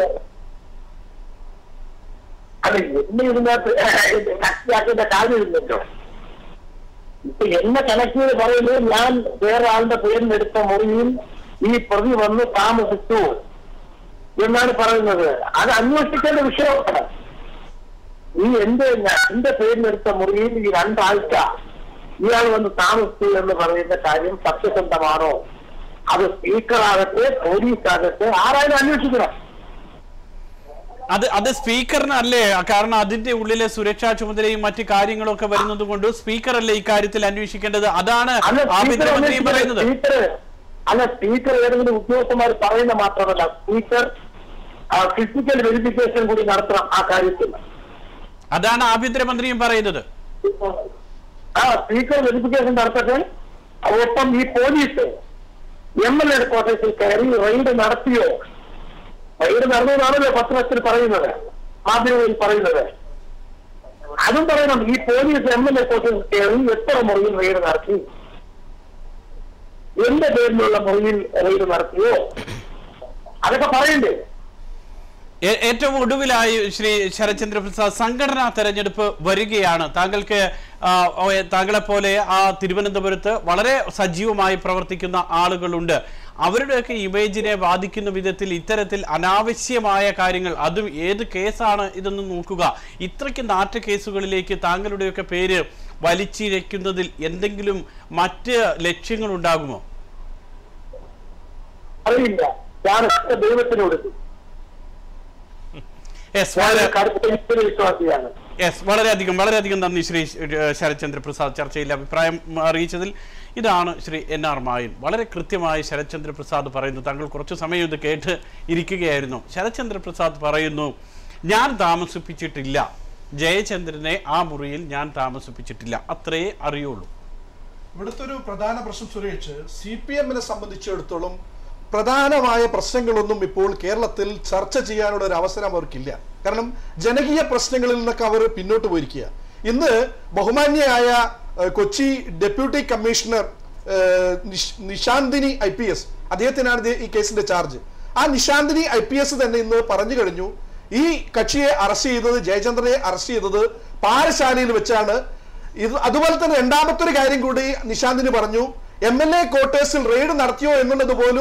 അത് എന്നെ ഇതിനകത്ത് കണക്റ്റിയാക്കേണ്ട കാര്യമില്ലല്ലോ ഇപ്പൊ എന്നെ കണക്ട് ചെയ്ത് പറയുന്നത് ഞാൻ വേറെ ആളുടെ പേരിലെടുത്ത മുറിയിൽ ഈ പ്രതി വന്ന് താമസിച്ചു എന്നാണ് പറയുന്നത് അത് അന്വേഷിക്കേണ്ട വിഷയമാണ് ഈ എന്റെ ഞാൻ- എന്റെ പേരിലെടുത്ത മുറിയിൽ ഈ രണ്ടാഴ്ച ഇയാൾ വന്ന് താമസിച്ചു എന്ന് പറയുന്ന കാര്യം സത്യസന്ധമാണോ അത് സ്പീക്കറാകട്ടെ പോലീസാകട്ടെ ആരായാലും അന്വേഷിക്കണം
അത് അത് സ്പീക്കറിനല്ലേ കാരണം അതിന്റെ ഉള്ളിലെ സുരക്ഷാ ചുമതലയും മറ്റു കാര്യങ്ങളും ഒക്കെ വരുന്നത് കൊണ്ട് സ്പീക്കർ അല്ലേ ഇക്കാര്യത്തിൽ അന്വേഷിക്കേണ്ടത് അതാണ്
അല്ല സ്പീക്കർ
ആഭ്യന്തരമന്ത്രി
ഒന്നും
പറയുന്നത്
സ്പീക്കർ അല്ല സ്പീക്കർ ഏതെങ്കിലും ഉദ്യോഗസ്ഥന്മാർ പറയുന്ന മാത്രമല്ല സ്പീക്കർ ഫിസിക്കൽ വെരിഫിക്കേഷൻ കൂടി നടത്തണം ആ കാര്യത്തിൽ
അതാണ് ആഭ്യന്തരമന്ത്രിയും പറയുന്നത്
ആ സ്പീക്കർ വെരിഫിക്കേഷൻ നടത്തട്ടെ ഒപ്പം ഈ പോലീസ് എം എൽ എ ക്വാർട്ടേഴ്സിൽ കയറി റെയ്ഡ് നടത്തിയോ റെയ്ഡ് നടന്നതാണല്ലോ പത്രത്തിൽ പറയുന്നത് മാധ്യമങ്ങളിൽ പറയുന്നത് അതും പറയണം ഈ പോലീസ് എം എൽ എ ക്വാർട്ടേഴ്സിൽ കയറി എത്ര മുറിയിൽ റെയ്ഡ് നടത്തി എന്റെ പേരിലുള്ള മുറിയിൽ റെയ്ഡ് നടത്തിയോ അതൊക്കെ പറയണ്ടേ
ഏ- ഏറ്റവും ഒടുവിലായി ശ്രീ ശരത്ചന്ദ്ര പ്രസാദ് സംഘടനാ തെരഞ്ഞെടുപ്പ് വരികയാണ് താങ്കൾക്ക് ആ, ഓ, എ, താങ്കളെ പോലെ ആ തിരുവനന്തപുരത്ത് വളരെ സജീവമായി പ്രവർത്തിക്കുന്ന ആളുകളുണ്ട് അവരുടെയൊക്കെ ഇമേജിനെ ബാധിക്കുന്ന വിധത്തിൽ ഇത്തരത്തിൽ അനാവശ്യമായ കാര്യങ്ങൾ അതും ഏത് കേസാണ് ഇതെന്ന് നോക്കുക ഇത്രയ്ക്ക് നാറ്റ കേസുകളിലേക്ക് താങ്കളുടെയൊക്കെ പേര് വലിച്ചിഴയ്ക്കുന്നതിൽ എന്തെങ്കിലും മറ്റ് ലക്ഷ്യങ്ങൾ ഉണ്ടാകുമോ
അറിയില്ല ഞാൻ ഒറ്റ ദൈവത്തിന് കൊടുത്തു
യെസ്
ഞാൻ
വളരെ
കടുത്ത ഈശ്വര വിശ്വാസിയാണ്
യെസ് വളരെയധികം വളരെയധികം നന്ദി ശ്രീ ഏഹ്, ശരത്ചന്ദ്ര പ്രസാദ് ചർച്ചയിൽ അഭിപ്രായം അറിയിച്ചതിൽ ഇതാണ് ശ്രീ എൻ ആർ മായൻ വളരെ കൃത്യമായി ശരത്ചന്ദ്ര പ്രസാദ് പറയുന്നു താങ്കൾ കുറച്ച് സമയം ഇത് കേട്ട് ഇരിക്കുകയായിരുന്നു ശരത്ചന്ദ്ര പ്രസാദ് പറയുന്നു ഞാൻ താമസിപ്പിച്ചിട്ടില്ല ജയചന്ദ്രനെ ആ മുറിയിൽ ഞാൻ താമസിപ്പിച്ചിട്ടില്ല അത്രേ അറിയുള്ളൂ
ഇവിടുത്തെ ഒരു പ്രധാന പ്രശ്നം സുരേഷ് സി പി എമ്മിനെ സംബന്ധിച്ചിടത്തോളം പ്രധാനമായ പ്രശ്നങ്ങളൊന്നും ഇപ്പോൾ കേരളത്തിൽ ചർച്ച ചെയ്യാനുള്ള ഒരു അവസരം അവർക്കില്ല കാരണം ജനകീയ പ്രശ്നങ്ങളിൽ നിന്നൊക്കെ അവർ പിന്നോട്ട് പോയിരിക്കുക ഇന്ന് ബഹുമാന്യയായ ഏഹ്, കൊച്ചി ഡെപ്യൂട്ടി കമ്മീഷണർ ഏഹ്, നിഷ്- നിശാന്തിനി ഐ പി എസ് അദ്ദേഹത്തിനാണ് ഇത് ഈ കേസിന്റെ ചാർജ് ആ നിശാന്തിനി ഐ പി എസ് തന്നെ ഇന്ന് പറഞ്ഞു കഴിഞ്ഞു ഈ കക്ഷിയെ അറസ്റ്റ് ചെയ്തത് ജയചന്ദ്രനെ അറസ്റ്റ് ചെയ്തത് പാറശാലയിൽ വെച്ചാണ് ഇത് അതുപോലെ തന്നെ രണ്ടാമത്തെ ഒരു കാര്യം കൂടി നിശാന്തിന് പറഞ്ഞു എം എൽ എ ക്വാർട്ടേഴ്സിൽ റെയ്ഡ് നടത്തിയോ എന്നുള്ളത് പോലും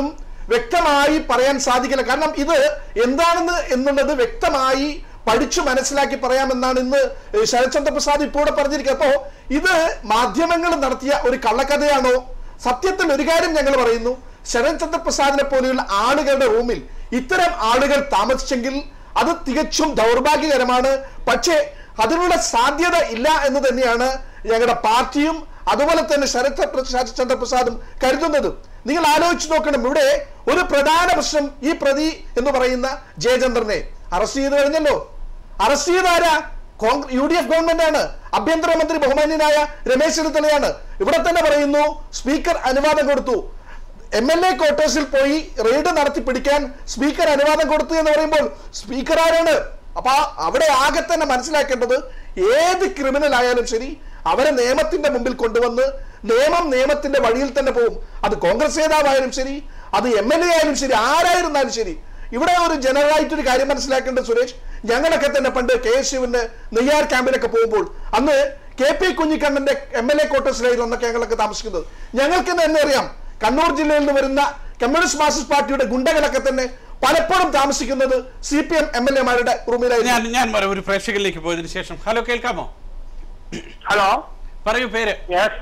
വ്യക്തമായി പറയാൻ സാധിക്കില്ല കാരണം ഇത് എന്താണെന്ന് എന്നുള്ളത് വ്യക്തമായി പഠിച്ചു മനസ്സിലാക്കി പറയാമെന്നാണ് ഇന്ന് ശരത്ചന്ദ്ര പ്രസാദ് ഇപ്പോൾ ഇവിടെ പറഞ്ഞിരിക്കുന്നത് അപ്പോ ഇത് മാധ്യമങ്ങൾ നടത്തിയ ഒരു കള്ളക്കഥയാണോ സത്യത്തിൽ ഒരു കാര്യം ഞങ്ങൾ പറയുന്നു ശരത്ചന്ദ്ര പ്രസാദിനെ പോലെയുള്ള ആളുകളുടെ റൂമിൽ ഇത്തരം ആളുകൾ താമസിച്ചെങ്കിൽ അത് തികച്ചും ദൗർഭാഗ്യകരമാണ് പക്ഷേ അതിനുള്ള സാധ്യത ഇല്ല എന്ന് തന്നെയാണ് ഞങ്ങളുടെ പാർട്ടിയും അതുപോലെ തന്നെ ശരത് ശരത്ചന്ദ്ര പ്രസാദും കരുതുന്നത് നിങ്ങൾ ആലോചിച്ച് നോക്കണം ഇവിടെ ഒരു പ്രധാന പ്രശ്നം ഈ പ്രതി എന്ന് പറയുന്ന ജയചന്ദ്രനെ അറസ്റ്റ് ചെയ്ത് കഴിഞ്ഞല്ലോ അറസ്റ്റ് ചെയ്ത ആരാ Congress U D F government ആണ് ആഭ്യന്തരമന്ത്രി ബഹുമാന്യനായ രമേശ് ചെന്നിത്തലയാണ് ഇവിടെ തന്നെ പറയുന്നു സ്പീക്കർ അനുവാദം കൊടുത്തു എം എൽ എ ക്വാർട്ടേഴ്സിൽ പോയി റെയ്ഡ് നടത്തി പിടിക്കാൻ സ്പീക്കർ അനുവാദം കൊടുത്തു എന്ന് പറയുമ്പോൾ സ്പീക്കർ ആരാണ് അപ്പൊ ആ- അവിടെ ആകെ തന്നെ മനസ്സിലാക്കേണ്ടത് ഏത് ക്രിമിനൽ ആയാലും ശരി അവരെ നിയമത്തിന്റെ മുമ്പിൽ കൊണ്ടുവന്ന് നിയമം നിയമത്തിന്റെ വഴിയിൽ തന്നെ പോകും അത് കോൺഗ്രസ് നേതാവായാലും ശരി അത് എം എൽ എ ആയാലും ശരി ആരായിരുന്നാലും ശരി ഇവിടെ ഒരു ജനറലായിട്ട് ഒരു കാര്യം മനസ്സിലാക്കേണ്ടത് സുരേഷ് ഞങ്ങളൊക്കെ തന്നെ പണ്ട് കെ എസ് യുവിന്റെ നെയ്യാർ ക്യാമ്പിലൊക്കെ പോകുമ്പോൾ അന്ന് കെ പി കുഞ്ഞിക്കണ്ണന്റെ എം എൽ എ ക്വാർട്ടേഴ്സിലായിരുന്നു അന്നൊക്കെ ഞങ്ങളൊക്കെ താമസിക്കുന്നത് ഞങ്ങൾക്ക് തന്നെ അറിയാം കണ്ണൂർ ജില്ലയിൽ നിന്ന് വരുന്ന കമ്മ്യൂണിസ്റ്റ് മാർക്സിസ്റ്റ് പാർട്ടിയുടെ ഗുണ്ടകളൊക്കെ തന്നെ പലപ്പോഴും താമസിക്കുന്നത് C P M M L എമാരുടെ
ഞാൻ
റൂമിലായിരുന്നു
ഞാൻ വരാം ഒരു പ്രേക്ഷകരിലേക്ക് പോയതിനു ശേഷം ഹലോ കേൾക്കാമോ
ഹലോ
പറയൂ പേര്
യെസ്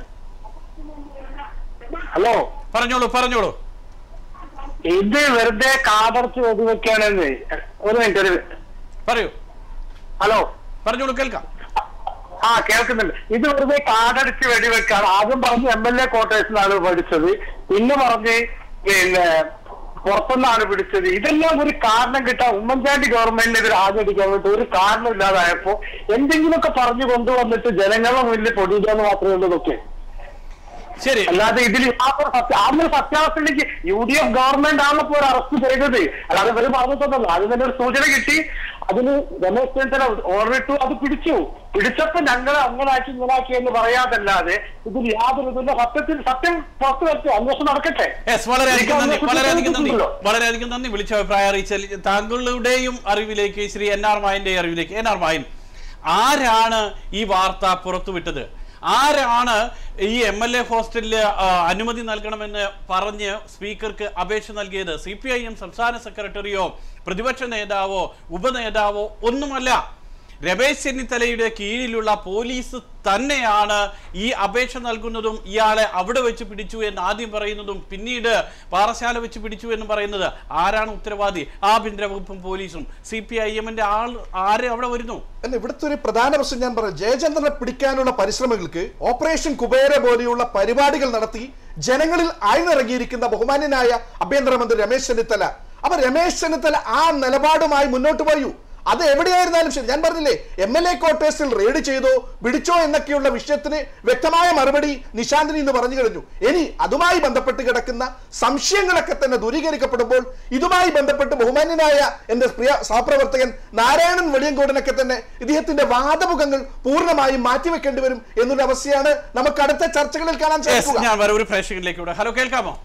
ഹലോ
പറഞ്ഞോളൂ പറഞ്ഞോളൂ
ഇത് വെറുതെ കാതർച്ച് വെടിവെക്കാണെന്ന് ഒരു മിനിറ്റ് ഒരു
പറയൂ
ഹലോ
പറഞ്ഞോളൂ കേൾക്കാം
ആ കേൾക്കുന്നുണ്ട് ഇത് വെറുതെ കാതടിച്ച് വെടിവെക്കാണ് ആദ്യം പറഞ്ഞ് എം എൽ എ ക്വാർട്ടേഴ്സിലാണ് പഠിച്ചത് പിന്നെ പറഞ്ഞ് പിന്നെ പുറത്തുനിന്നാണ് പിടിച്ചത് ഇതെല്ലാം ഒരു കാരണം കിട്ടാൻ ഉമ്മൻചാണ്ടി ഗവൺമെന്റിനെതിരെ ആചരിക്കാൻ വേണ്ടി ഒരു കാരണം ഇല്ലാതായപ്പോ എന്തെങ്കിലുമൊക്കെ പറഞ്ഞു കൊണ്ടുവന്നിട്ട് ജനങ്ങളുടെ മുന്നിൽ പൊടിയില്ലാന്ന് മാത്രമേ ഉള്ളൂ ഇതൊക്കെ
ശരി
അല്ലാതെ ഇതിൽ യാതൊരു സത്യ അന്ന് സത്യാവസ്ഥയിലേക്ക് യു ഡി എഫ് ഗവൺമെന്റ് ആണ് ഇപ്പോൾ ഒരു അറസ്റ്റ് ചെയ്തത് അല്ലാതെ ഇവര് പറഞ്ഞിട്ടൊന്നല്ല അതിന് തന്നെ ഒരു സൂചന കിട്ടി അതിന് രമേശ് ചെന്നിത്തല ഓർഡർ ഇട്ടു അത് പിടിച്ചു പിടിച്ചപ്പോ ഞങ്ങൾ അങ്ങനാക്കി ഇങ്ങനാക്കി എന്ന് പറയാതല്ലാതെ ഇതിൽ യാതൊരു ഇതിന്റെ സത്യത്തിൽ സത്യം പുറത്തു വെച്ച് അന്വേഷണം നടക്കട്ടെ
യെസ് വളരെയധികം നന്ദി
എനിക്ക്
വളരെയധികം നന്ദി
ഉണ്ടല്ലോ.
വളരെയധികം നന്ദി വിളിച്ച അഭിപ്രായം അറിയിച്ചാൽ താങ്കളുടെയും അറിവിലേക്ക് ശ്രീ എൻ ആർ മായന്റെ അറിവിലേക്ക് എൻ ആർ മായൻ ആരാണ് ഈ വാർത്ത പുറത്തുവിട്ടത് ആരാണ് ഈ എം എൽ എ ഹോസ്റ്റലിൽ ആ, അനുമതി നൽകണമെന്ന് പറഞ്ഞ് സ്പീക്കർക്ക് അപേക്ഷ നൽകിയത് സി പി ഐ എം സംസ്ഥാന സെക്രട്ടറിയോ പ്രതിപക്ഷ നേതാവോ ഉപനേതാവോ ഒന്നുമല്ല രമേശ് ചെന്നിത്തലയുടെ കീഴിലുള്ള പോലീസ് തന്നെയാണ് ഈ അപേക്ഷ നൽകുന്നതും ഇയാളെ അവിടെ വെച്ച് പിടിച്ചു എന്ന് ആദ്യം പറയുന്നതും പിന്നീട് പാറശാല വെച്ച് പിടിച്ചു എന്ന് പറയുന്നത് ആരാണ് ഉത്തരവാദി ആഭ്യന്തര വകുപ്പും പോലീസും സി പി ഐ എമ്മിന്റെ ആൾ ആര് അവിടെ വരുന്നു
അല്ല ഇവിടുത്തെ ഒരു പ്രധാന പ്രശ്നം ഞാൻ പറയാം ജയചന്ദ്രനെ പിടിക്കാനുള്ള പരിശ്രമങ്ങൾക്ക് ഓപ്പറേഷൻ കുബേര പോലെയുള്ള പരിപാടികൾ നടത്തി ജനങ്ങളിൽ ആഴ്ന്നിറങ്ങിയിരിക്കുന്ന ബഹുമാന്യനായ ആഭ്യന്തരമന്ത്രി രമേശ് ചെന്നിത്തല അപ്പൊ രമേശ് ചെന്നിത്തല ആ നിലപാടുമായി മുന്നോട്ട് പോയു അത് എവിടെയായിരുന്നാലും ശരി ഞാൻ പറഞ്ഞില്ലേ എം എൽ എ ക്വാർട്ടേഴ്സിൽ റെയ്ഡ് ചെയ്തോ പിടിച്ചോ എന്നൊക്കെയുള്ള വിഷയത്തിന് വ്യക്തമായ മറുപടി നിശാന്തിനി എന്ന് പറഞ്ഞു കഴിഞ്ഞു ഇനി അതുമായി ബന്ധപ്പെട്ട് കിടക്കുന്ന സംശയങ്ങളൊക്കെ തന്നെ ദൂരീകരിക്കപ്പെടുമ്പോൾ ഇതുമായി ബന്ധപ്പെട്ട് ബഹുമാന്യനായ എന്റെ പ്രിയ സഹപ്രവർത്തകൻ നാരായണൻ വെളിയങ്കോടിനൊക്കെ തന്നെ ഇദ്ദേഹത്തിന്റെ വാദമുഖങ്ങൾ പൂർണ്ണമായും മാറ്റിവെക്കേണ്ടി വരും എന്നുള്ള അവസ്ഥയാണ് നമുക്ക് അടുത്ത ചർച്ചകളിൽ കാണാൻ
Yes,
സാധിക്കുക
ഞാൻ വരാം ഒരു പ്രേക്ഷകരിലേക്ക് ഇവിടെ ഹലോ കേൾക്കാമോ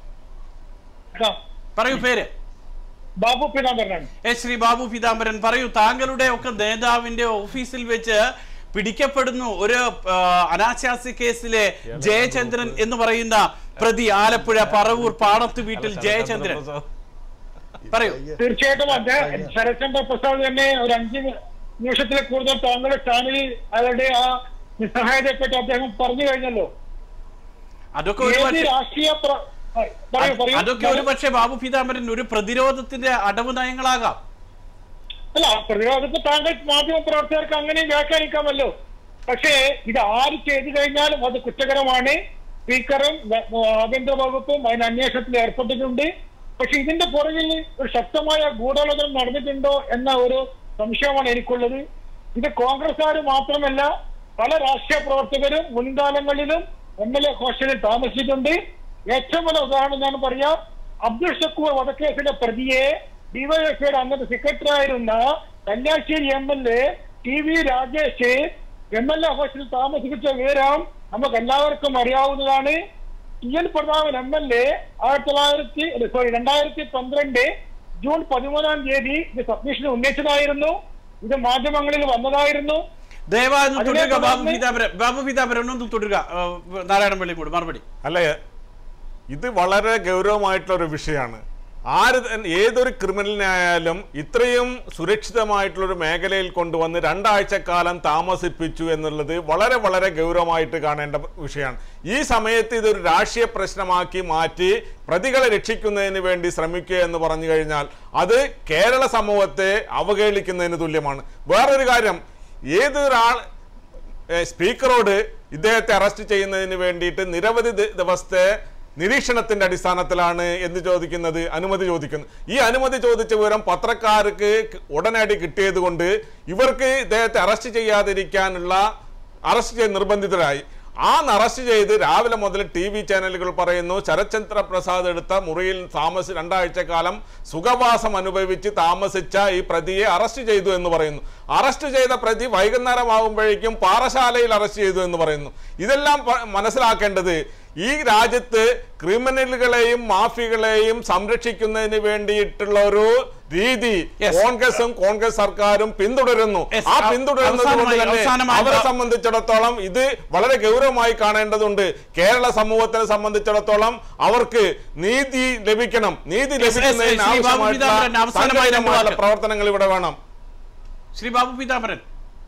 പറയൂ പേര്
ബാബു പീതാംബരനാണ്
എ ശ്രീ ബാബു പീതാംബരൻ പറയൂ താങ്കളുടെ ഒക്കെ നേതാവിന്റെ ഓഫീസിൽ വെച്ച് പിടിക്കപ്പെടുന്നു ഒരു ആ, അനാശാസ്യ കേസിലെ ജയചന്ദ്രൻ എന്ന് പറയുന്ന പ്രതി ആലപ്പുഴ പറവൂർ പാടത്ത് വീട്ടിൽ ജയചന്ദ്രൻ പറയൂ
തീർച്ചയായിട്ടും അദ്ദേഹം ശരത്ചന്ദ്ര പ്രസാദ് തന്നെ ഒരു അഞ്ച് നിമിഷത്തിൽ കൂടുതൽ താങ്കളുടെ ചാനലിൽ അയാളുടെ ആ നിസ്സഹായതയെ പറ്റി അദ്ദേഹം പറഞ്ഞു കഴിഞ്ഞല്ലോ
അതൊക്കെ ഒരു
ഏത്
പക്ഷേ
രാഷ്ട്രീയ പ്ര- ആ, പറയൂ പറയൂ
അതൊക്കെ ഒരു പക്ഷേ ബാബു പീതാംബരൻ ഒരു പ്രതിരോധത്തിന്റെ അടവ് നയങ്ങളാകാം
അല്ല പ്രതിരോധത്തിൽ താങ്കൾ മാധ്യമ പ്രവർത്തകർക്ക് അങ്ങനെയും വ്യാഖ്യാനിക്കാമല്ലോ പക്ഷേ ഇത് ആര് ചെയ്തു കഴിഞ്ഞാലും അത് കുറ്റകരമാണ് സ്പീക്കറും വ- ആഭ്യന്തര വകുപ്പും അതിന് അന്വേഷണത്തിൽ ഏർപ്പെട്ടിട്ടുണ്ട് പക്ഷെ ഇതിന്റെ പുറകിൽ ഒരു ശക്തമായ ഗൂഢാലോചന നടന്നിട്ടുണ്ടോ എന്ന ഒരു സംശയമാണ് എനിക്കുള്ളത് ഇത് കോൺഗ്രസ്സുകാർ മാത്രമല്ല പല രാഷ്ട്രീയ പ്രവർത്തകരും മുൻകാലങ്ങളിലും എം എൽ എ ഹോസ്റ്റലിൽ താമസിച്ചിട്ടുണ്ട് ഏറ്റവും വലിയ ഉദാഹരണം ഞാൻ പറയാം അബ്ദുൾ ഷക്കൂർ വധക്കേസിലെ പ്രതിയെ ഡിവൈഎഫ്ഐയുടെ അന്നത്തെ സെക്രട്ടറി ആയിരുന്ന Kalliasseri M L A T V Rajesh M L A hostel താമസിപ്പിച്ച വിവരം നമുക്ക് എല്ലാവർക്കും അറിയാവുന്നതാണ് T N Prathapan M L A ആയിരത്തി തൊള്ളായിരത്തി സോറി രണ്ടായിരത്തി പന്ത്രണ്ട് ജൂൺ പതിമൂന്നാം തീയതി ഇത് സബ്മിഷൻ ഉന്നയിച്ചതായിരുന്നു ഇത് മാധ്യമങ്ങളിൽ വന്നതായിരുന്നു
ദയവായി ഒന്ന്
അതിനെ
തുടരുക ബാബു
തുടർന്ന്
പീതാംബരൻ ബാബു പീതാംബരൻ ഒന്ന് തുടരുക ആ, നാരായണൻ പള്ളി കൂടെ മറുപടി
അല്ല ഇത് വളരെ ഗൗരവമായിട്ടുള്ള ഒരു വിഷയമാണ് ആര് തന്നെ- ഏതൊരു ക്രിമിനലിനായാലും ഇത്രയും സുരക്ഷിതമായിട്ടുള്ളൊരു മേഖലയിൽ കൊണ്ടുവന്ന് രണ്ടാഴ്ചക്കാലം താമസിപ്പിച്ചു എന്നുള്ളത് വളരെ വളരെ ഗൗരവമായിട്ട് കാണേണ്ട വിഷയമാണ് ഈ സമയത്ത് ഇതൊരു രാഷ്ട്രീയ പ്രശ്നമാക്കി മാറ്റി പ്രതികളെ രക്ഷിക്കുന്നതിന് വേണ്ടി ശ്രമിക്കുക എന്ന് പറഞ്ഞു കഴിഞ്ഞാൽ അത് കേരള സമൂഹത്തെ അവഹേളിക്കുന്നതിന് തുല്യമാണ് വേറൊരു കാര്യം ഏതൊരാൾ ഏഹ് സ്പീക്കറോട് ഇദ്ദേഹത്തെ അറസ്റ്റ് ചെയ്യുന്നതിന് വേണ്ടിയിട്ട് നിരവധി ദി- ദിവസത്തെ നിരീക്ഷണത്തിന്റെ അടിസ്ഥാനത്തിലാണ് എന്ത് ചോദിക്കുന്നത് അനുമതി ചോദിക്കുന്നത് ഈ അനുമതി ചോദിച്ച വിവരം പത്രക്കാർക്ക് ക- ഉടനടി കിട്ടിയത് കൊണ്ട് ഇവർക്ക് ഇദ്ദേഹത്തെ അറസ്റ്റ് ചെയ്യാതിരിക്കാനുള്ള അറസ്റ്റ് ചെയ്ത് നിർബന്ധിതരായി ആ അറസ്റ്റ് ചെയ്ത് രാവിലെ മുതൽ ടി വി ചാനലുകൾ പറയുന്നു ശരത്ചന്ദ്ര പ്രസാദ് എടുത്ത മുറിയിൽ താമസി രണ്ടാഴ്ച കാലം സുഖവാസം അനുഭവിച്ച് താമസിച്ച ഈ പ്രതിയെ അറസ്റ്റ് ചെയ്തു എന്ന് പറയുന്നു അറസ്റ്റ് ചെയ്ത പ്രതി വൈകുന്നേരമാകുമ്പോഴേക്കും പാറശാലയിൽ അറസ്റ്റ് ചെയ്തു എന്ന് പറയുന്നു ഇതെല്ലാം പ- മനസ്സിലാക്കേണ്ടത് ഈ രാജ്യത്ത് ക്രിമിനലുകളെയും മാഫിയകളെയും സംരക്ഷിക്കുന്നതിന് വേണ്ടിയിട്ടുള്ള ഒരു രീതി
Yes.
കോൺഗ്രസും കോൺഗ്രസ് സർക്കാരും പിന്തുടരുന്നു
Yes.
ആ
അവ-
പിന്തുടരുന്നത് കൊണ്ട്
അവസാനമായി-
തന്നെ
അവസാനമായി
അവരെ
ബ-
സംബന്ധിച്ചിടത്തോളം ഇത് വളരെ ഗൗരവമായി കാണേണ്ടതുണ്ട് കേരള സമൂഹത്തിനെ സംബന്ധിച്ചിടത്തോളം അവർക്ക് നീതി ലഭിക്കണം നീതി
yes,
ലഭിക്കുന്നതിന്
ശ്രീ ബാബു
ആവശ്യമായിട്ടുള്ള
പീതാംബരൻ, അവസാനമായി രണ്ട്
സംഘടിതമായിട്ടുള്ള
വാക്ക്.
പ്രവർത്തനങ്ങൾ ഇവിടെ വേണം
ശ്രീ ബാബു പീതാംബരൻ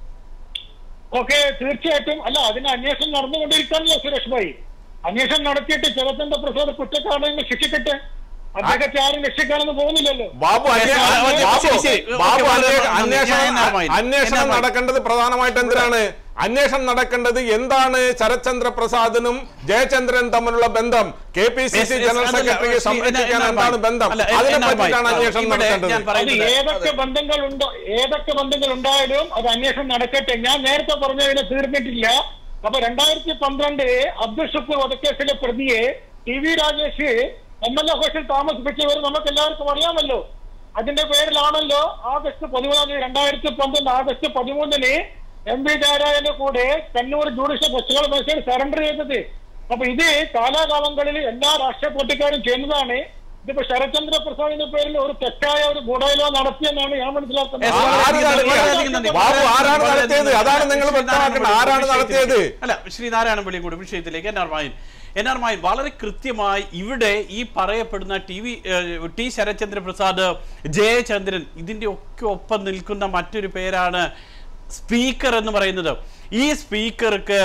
ഓക്കെ തീർച്ചയായിട്ടും അല്ല അതിന് അന്വേഷണം നടന്നുകൊണ്ടിരിക്കാനല്ലോ സുരേഷ് ഭായി അന്വേഷണം നടത്തിയിട്ട് ശരത്ചന്ദ്ര പ്രസാദ് കുറ്റക്കാരനെങ്കിൽ ശിക്ഷിക്കട്ടെ അദ്ദേഹത്തെ ആരും രക്ഷിക്കാനൊന്നും പോകുന്നില്ലല്ലോ
ബാബു അന്വേ-
Yes, ആ, ഓക്കേ,
ബാബു
ശരി, ശരി.
ബാബു
ഓക്കേ,
അന്വേ-
വളരെ നന്ദി.
അന്വേഷണം
ഞാൻ എന്നാർമായി?
അന്വേഷണം
എന്നാർമായി?
നടക്കേണ്ടത് പ്രധാനമായിട്ട് എന്തിനാണ് അന്വേഷണം നടക്കേണ്ടത് എന്താണ് ശരത്ചന്ദ്ര പ്രസാദിനും ജയചന്ദ്രൻ തമ്മിലുള്ള ബന്ധം K P C
Yes,
C
yes,
general
അതല്ല,
സെക്രട്ടറിയെ
ശ്രീ-
സംരക്ഷിക്കാൻ
എന്നാ-
എന്താണ് ബന്ധം
അല്ല,
അതിനെ
എന്നാ
പറ്റിയിട്ടാണ്
ഭായ്?
അന്വേഷണം
ഇവിടെ
നടത്തേണ്ടത്
ഞാൻ
അത്
പറയുന്നത്
ഏതൊക്കെ ബന്ധങ്ങൾ ഉണ്ടോ ഏതൊക്കെ ബന്ധങ്ങൾ ഉണ്ടായാലും അത് അന്വേഷണം നടക്കട്ടെ ഞാൻ നേരത്തെ പറഞ്ഞതിനെ തീർന്നിട്ടില്ല അപ്പൊ രണ്ടായിരത്തി പന്ത്രണ്ട് അബ്ദുൾ ഷുക്കൂർ വധക്കേസിലെ പ്രതിയെ T V Rajesh M L A hostel താമസിപ്പിച്ചവർ നമുക്ക് എല്ലാവർക്കും അറിയാമല്ലോ അതിന്റെ പേരിലാണല്ലോ ആഗസ്റ്റ് പതിമൂന്നാം തീയതി രണ്ടായിരത്തി പന്ത്രണ്ട് ആഗസ്റ്റ് പതിമൂന്നിന് എം വി ജയരാജന്റെ കൂടെ കണ്ണൂർ ജുഡീഷ്യൽ ഫെസ്റ്റിവൽ മേശയിൽ സറണ്ടർ ചെയ്തത് അപ്പൊ ഇത് കാലാകാലങ്ങളിൽ എല്ലാ രാഷ്ട്രീയ പാർട്ടിക്കാരും ചെയ്യുന്നതാണ് ഇതിപ്പോ ശരത്ചന്ദ്ര പ്രസാദിന്റെ പേരിൽ ഒരു തെറ്റായ ഒരു ഗൂഢാലോചന നടത്തിയെന്നാണ് ഞാൻ
Yes,
മനസ്സിലാക്കുന്നത്
വളരെ
ആര്
അധികം നന്ദി,
നടത്തിയത്?
വളരെ അധികം നന്ദി.
ബാബു, ആരാണ്
വളരെ
നടത്തിയത്?
നന്ദി.
അതാണ് നിങ്ങൾ
ശ്രീ
വ്യക്തമാക്കേണ്ടത്.
നാരായണൻ
ആരാണ്
വിളിയും കൂടി
നടത്തിയത്?
അല്ല ശ്രീ നാരായണ വിളിയും കൂടി വിഷയത്തിലേക്ക് N R Mayan N R Mayan വളരെ കൃത്യമായി ഇവിടെ ഈ പറയപ്പെടുന്ന T V T Sarathchandra Prasad Jayachandran ഇതിന്റെ ഒക്കെ ഒപ്പം നിൽക്കുന്ന മറ്റൊരു പേരാണ് സ്പീക്കർ എന്ന് പറയുന്നത് ഈ സ്പീക്കർക്ക്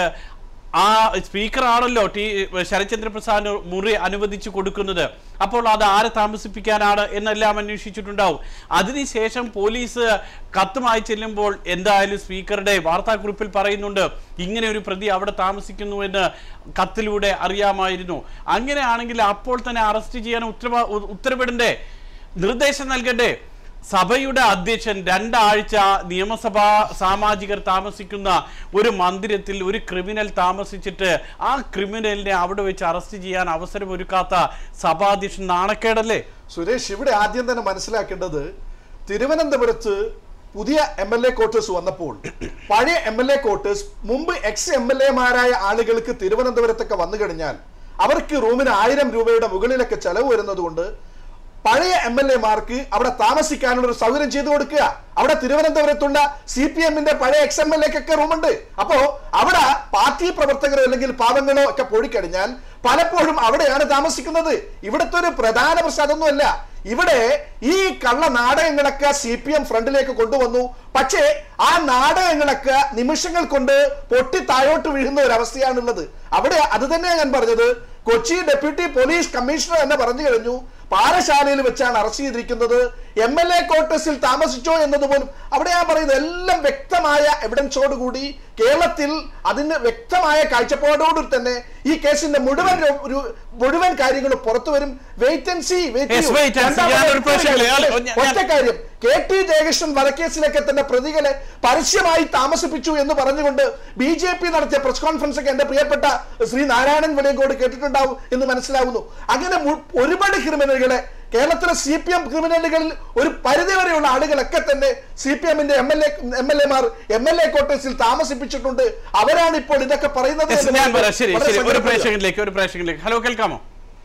ആ സ്പീക്കർ ആണല്ലോ ടി ശരത്ചന്ദ്ര പ്രസാദ് മുറി അനുവദിച്ചു കൊടുക്കുന്നത് അപ്പോൾ അത് ആരെ താമസിപ്പിക്കാനാണ് എന്നെല്ലാം അന്വേഷിച്ചിട്ടുണ്ടാവും അതിനുശേഷം പോലീസ് കത്തുമായി ചെല്ലുമ്പോൾ എന്തായാലും സ്പീക്കറുടെ വാർത്താക്കുറിപ്പിൽ പറയുന്നുണ്ട് ഇങ്ങനെ ഒരു പ്രതി അവിടെ താമസിക്കുന്നു എന്ന് കത്തിലൂടെ അറിയാമായിരുന്നു അങ്ങനെയാണെങ്കിൽ അപ്പോൾ തന്നെ അറസ്റ്റ് ചെയ്യാൻ ഉത്തരവാ ഉ- ഉത്തരവിടണ്ടേ നിർദ്ദേശം നൽകണ്ടേ സഭയുടെ അധ്യക്ഷൻ രണ്ടാഴ്ച നിയമസഭാ സാമാജികർ താമസിക്കുന്ന ഒരു മന്ദിരത്തിൽ ഒരു ക്രിമിനൽ താമസിച്ചിട്ട് ആ ക്രിമിനലിനെ അവിടെ വെച്ച് അറസ്റ്റ് ചെയ്യാൻ അവസരം ഒരുക്കാത്ത സഭാധ്യക്ഷൻ നാണക്കേടല്ലേ
സുരേഷ് ഇവിടെ ആദ്യം തന്നെ മനസ്സിലാക്കേണ്ടത് തിരുവനന്തപുരത്ത് പുതിയ എം എൽ എ ക്വാർട്ടേഴ്സ് വന്നപ്പോൾ പഴയ എം എൽ എ ക്വാർട്ടേഴ്സ് മുമ്പ് എക്സ് എം എൽ എമാരായ ആളുകൾക്ക് തിരുവനന്തപുരത്തൊക്കെ വന്നു കഴിഞ്ഞാൽ അവർക്ക് റൂമിന് ആയിരം രൂപയുടെ മുകളിലൊക്കെ ചെലവ് വരുന്നത് കൊണ്ട് പഴയ എം എൽ എമാർക്ക് അവിടെ താമസിക്കാനുള്ള ഒരു സൗകര്യം ചെയ്തു കൊടുക്കുക അവിടെ തിരുവനന്തപുരത്തുള്ള സി പി എമ്മിന്റെ പഴയ എക്സ് എം എൽ എക്കൊക്കെ റൂമുണ്ട് അപ്പോ അവിടെ പാർട്ടി പ്രവർത്തകരോ അല്ലെങ്കിൽ പാവങ്ങളോ ഒക്കെ പോയിക്കഴിഞ്ഞാൽ പലപ്പോഴും അവിടെയാണ് താമസിക്കുന്നത് ഇവിടുത്തെ ഒരു പ്രധാന പ്രശ്നം അതൊന്നുമല്ല ഇവിടെ ഈ കള്ള നാടകങ്ങളൊക്കെ സി പി എം ഫ്രണ്ടിലേക്ക് കൊണ്ടുവന്നു പക്ഷേ ആ നാടകങ്ങളൊക്കെ നിമിഷങ്ങൾ കൊണ്ട് പൊട്ടി താഴോട്ട് വീഴുന്ന ഒരു അവസ്ഥയാണുള്ളത് അവിടെ അത് തന്നെയാണ് ഞാൻ പറഞ്ഞത് കൊച്ചി ഡെപ്യൂട്ടി പോലീസ് കമ്മീഷണർ തന്നെ പറഞ്ഞു കഴിഞ്ഞു പാറശാലയിൽ വെച്ചാണ് അറസ്റ്റ് ചെയ്തിരിക്കുന്നത് എം എൽ എ ക്വാർട്ടേഴ്സിൽ താമസിച്ചോ എന്നതുപോലും അവിടെ ഞാൻ പറയുന്നത് എല്ലാം വ്യക്തമായ എവിഡൻസോട് കൂടി കേരളത്തിൽ അതിന് വ്യക്തമായ കാഴ്ചപ്പാടോട് തന്നെ ഈ കേസിന്റെ മുഴുവൻ രു- ഒരു- മുഴുവൻ കാര്യങ്ങളും പുറത്തു വരും wait and C
Yes, wait and see. ഞാനൊരു പ്രശ്നം ഇല്ല. ഞാൻ-
ഒറ്റ കാര്യം കെ ടി ജയകൃഷ്ണൻ വധക്കേസിലൊക്കെ തന്നെ പ്രതികളെ പരസ്യമായി താമസിപ്പിച്ചു എന്ന് പറഞ്ഞുകൊണ്ട് ബി ജെ പി നടത്തിയ പ്രസ് കോൺഫറൻസ് ഒക്കെ എന്റെ പ്രിയപ്പെട്ട ശ്രീ നാരായണൻ വെളിയങ്കോട് കേട്ടിട്ടുണ്ടാവും എന്ന് മനസ്സിലാവുന്നു അങ്ങനെ മു- ഒരുപാട് ക്രിമിനലുകളെ കേരളത്തിലെ സി പി എം ക്രിമിനലുകളിൽ ഒരു പരിധിവരെയുള്ള ആളുകളൊക്കെ തന്നെ സി പി എമ്മിന്റെ M L A M L എമാർ എം എൽ എ ക്വാർട്ടേഴ്സിൽ താമസിപ്പിച്ചിട്ടുണ്ട് അവരാണ് ഇപ്പോൾ ഇതൊക്കെ പറയുന്നത്
Yes,
എന്ന്
ഞാൻ പറയാം ശരി
വളരെ
ശരി ഒരു
സങ്കടപ്പെടുക.
പ്രേക്ഷകനിലേക്ക് ഒരു പ്രേക്ഷകനിലേക്ക് ഹലോ കേൾക്കാമോ